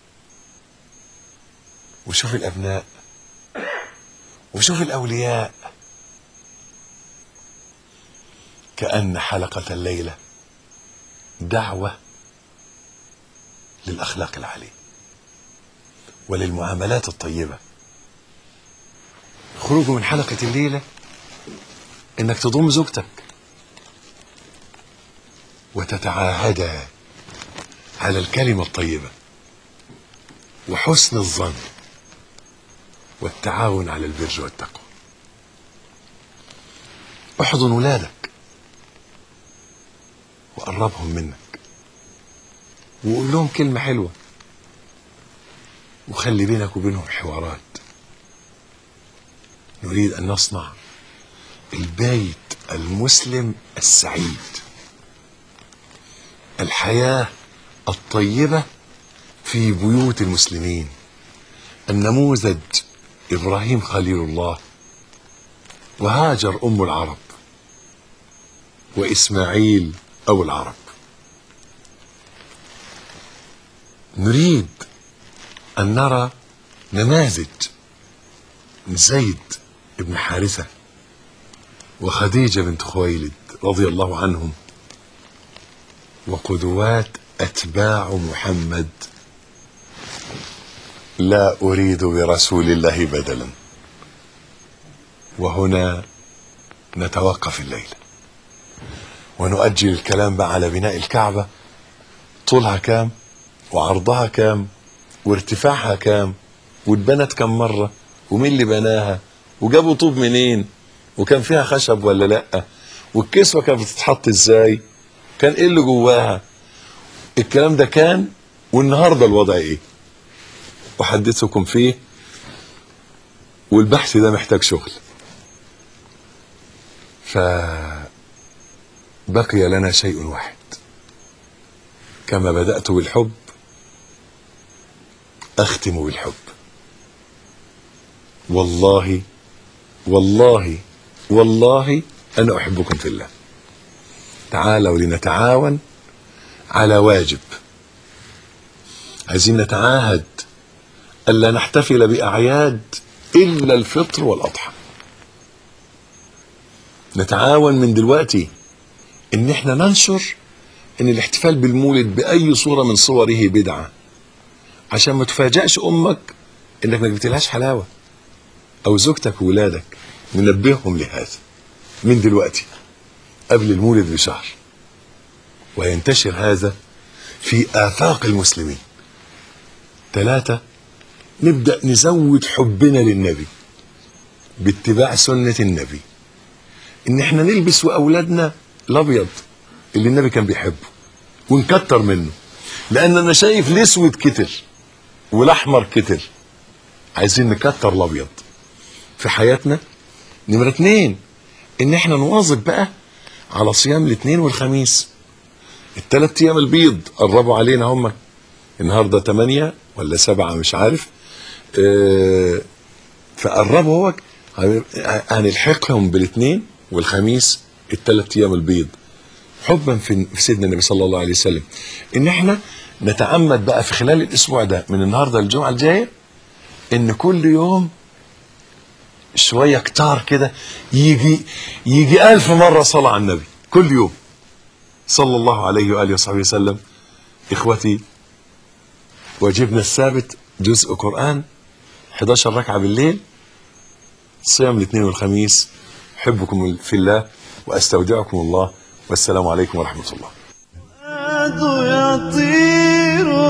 وشوف الأبناء وشوف الأولياء كأن حلقة الليلة دعوة للأخلاق العالية وللمعاملات الطيبة خروجه من حلقة الليلة إنك تضم زوجتك وتتعاهدا على الكلمة الطيبة وحسن الظن والتعاون على البر والتقوى احضن ولادك وقربهم منك وقول لهم كلمة حلوة وخلي بينك وبينهم حوارات نريد أن نصنع البيت المسلم السعيد الحياة الطيبة في بيوت المسلمين النموذج إبراهيم خليل الله وهاجر أم العرب وإسماعيل أو العرب نريد أن نرى نماذج زيد بن حارثة وخديجة بنت خويلد رضي الله عنهم وقدوات أتباع محمد لا أريد برسول الله بدلا وهنا نتوقف الليلة ونؤجل الكلام بقى على بناء الكعبة طولها كام وعرضها كام وارتفاعها كام واتبنت كم مرة ومين اللي بناها وجابوا طوب منين وكان فيها خشب ولا لا والكسوة كانت بتتحط ازاي كان ايه اللي جواها الكلام ده كان والنهاردة الوضع ايه احدثكم فيه والبحث ده محتاج شغل فبقي لنا شيء واحد كما بدأت بالحب أختم بالحب والله والله والله أنا أحبكم في الله تعالوا لنتعاون على واجب عايزين نتعاهد ألا نحتفل بأعياد إلا الفطر والأضحى نتعاون من دلوقتي إن احنا ننشر إن الاحتفال بالمولد بأي صورة من صوره بدعة عشان ما تفاجأش أمك إنك ما جبتلهاش حلاوة أو زوجتك وولادك ننبههم لهذا من دلوقتي قبل المولد بشهر وينتشر هذا في آفاق المسلمين ثلاثة نبدأ نزود حبنا للنبي باتباع سنة النبي إن احنا نلبس وأولادنا الأبيض اللي النبي كان بيحبه ونكتر منه لأن أنا شايف الأسود كتر والأحمر كتر عايزين نكتر الأبيض في حياتنا نمرة اتنين إن احنا نواظب بقى على صيام الاثنين والخميس الثلاث أيام البيض قربوا علينا هم النهارده 8 ولا سبعة مش عارف اه فقربوا هو هنلحقهم بالاثنين والخميس الثلاث ايام البيض حبا في في سيدنا النبي صلى الله عليه وسلم ان احنا نتعمد بقى في خلال الاسبوع ده من النهارده للجمعه الجايه ان كل يوم شويه كتار كده يجي يجي ألف مره صلاه على النبي كل يوم صلى الله عليه واله وصحبه وسلم اخوتي واجبنا الثابت جزء قران 11 ركعه بالليل صيام الاثنين والخميس احبكم في الله واستودعكم الله والسلام عليكم ورحمه الله يطير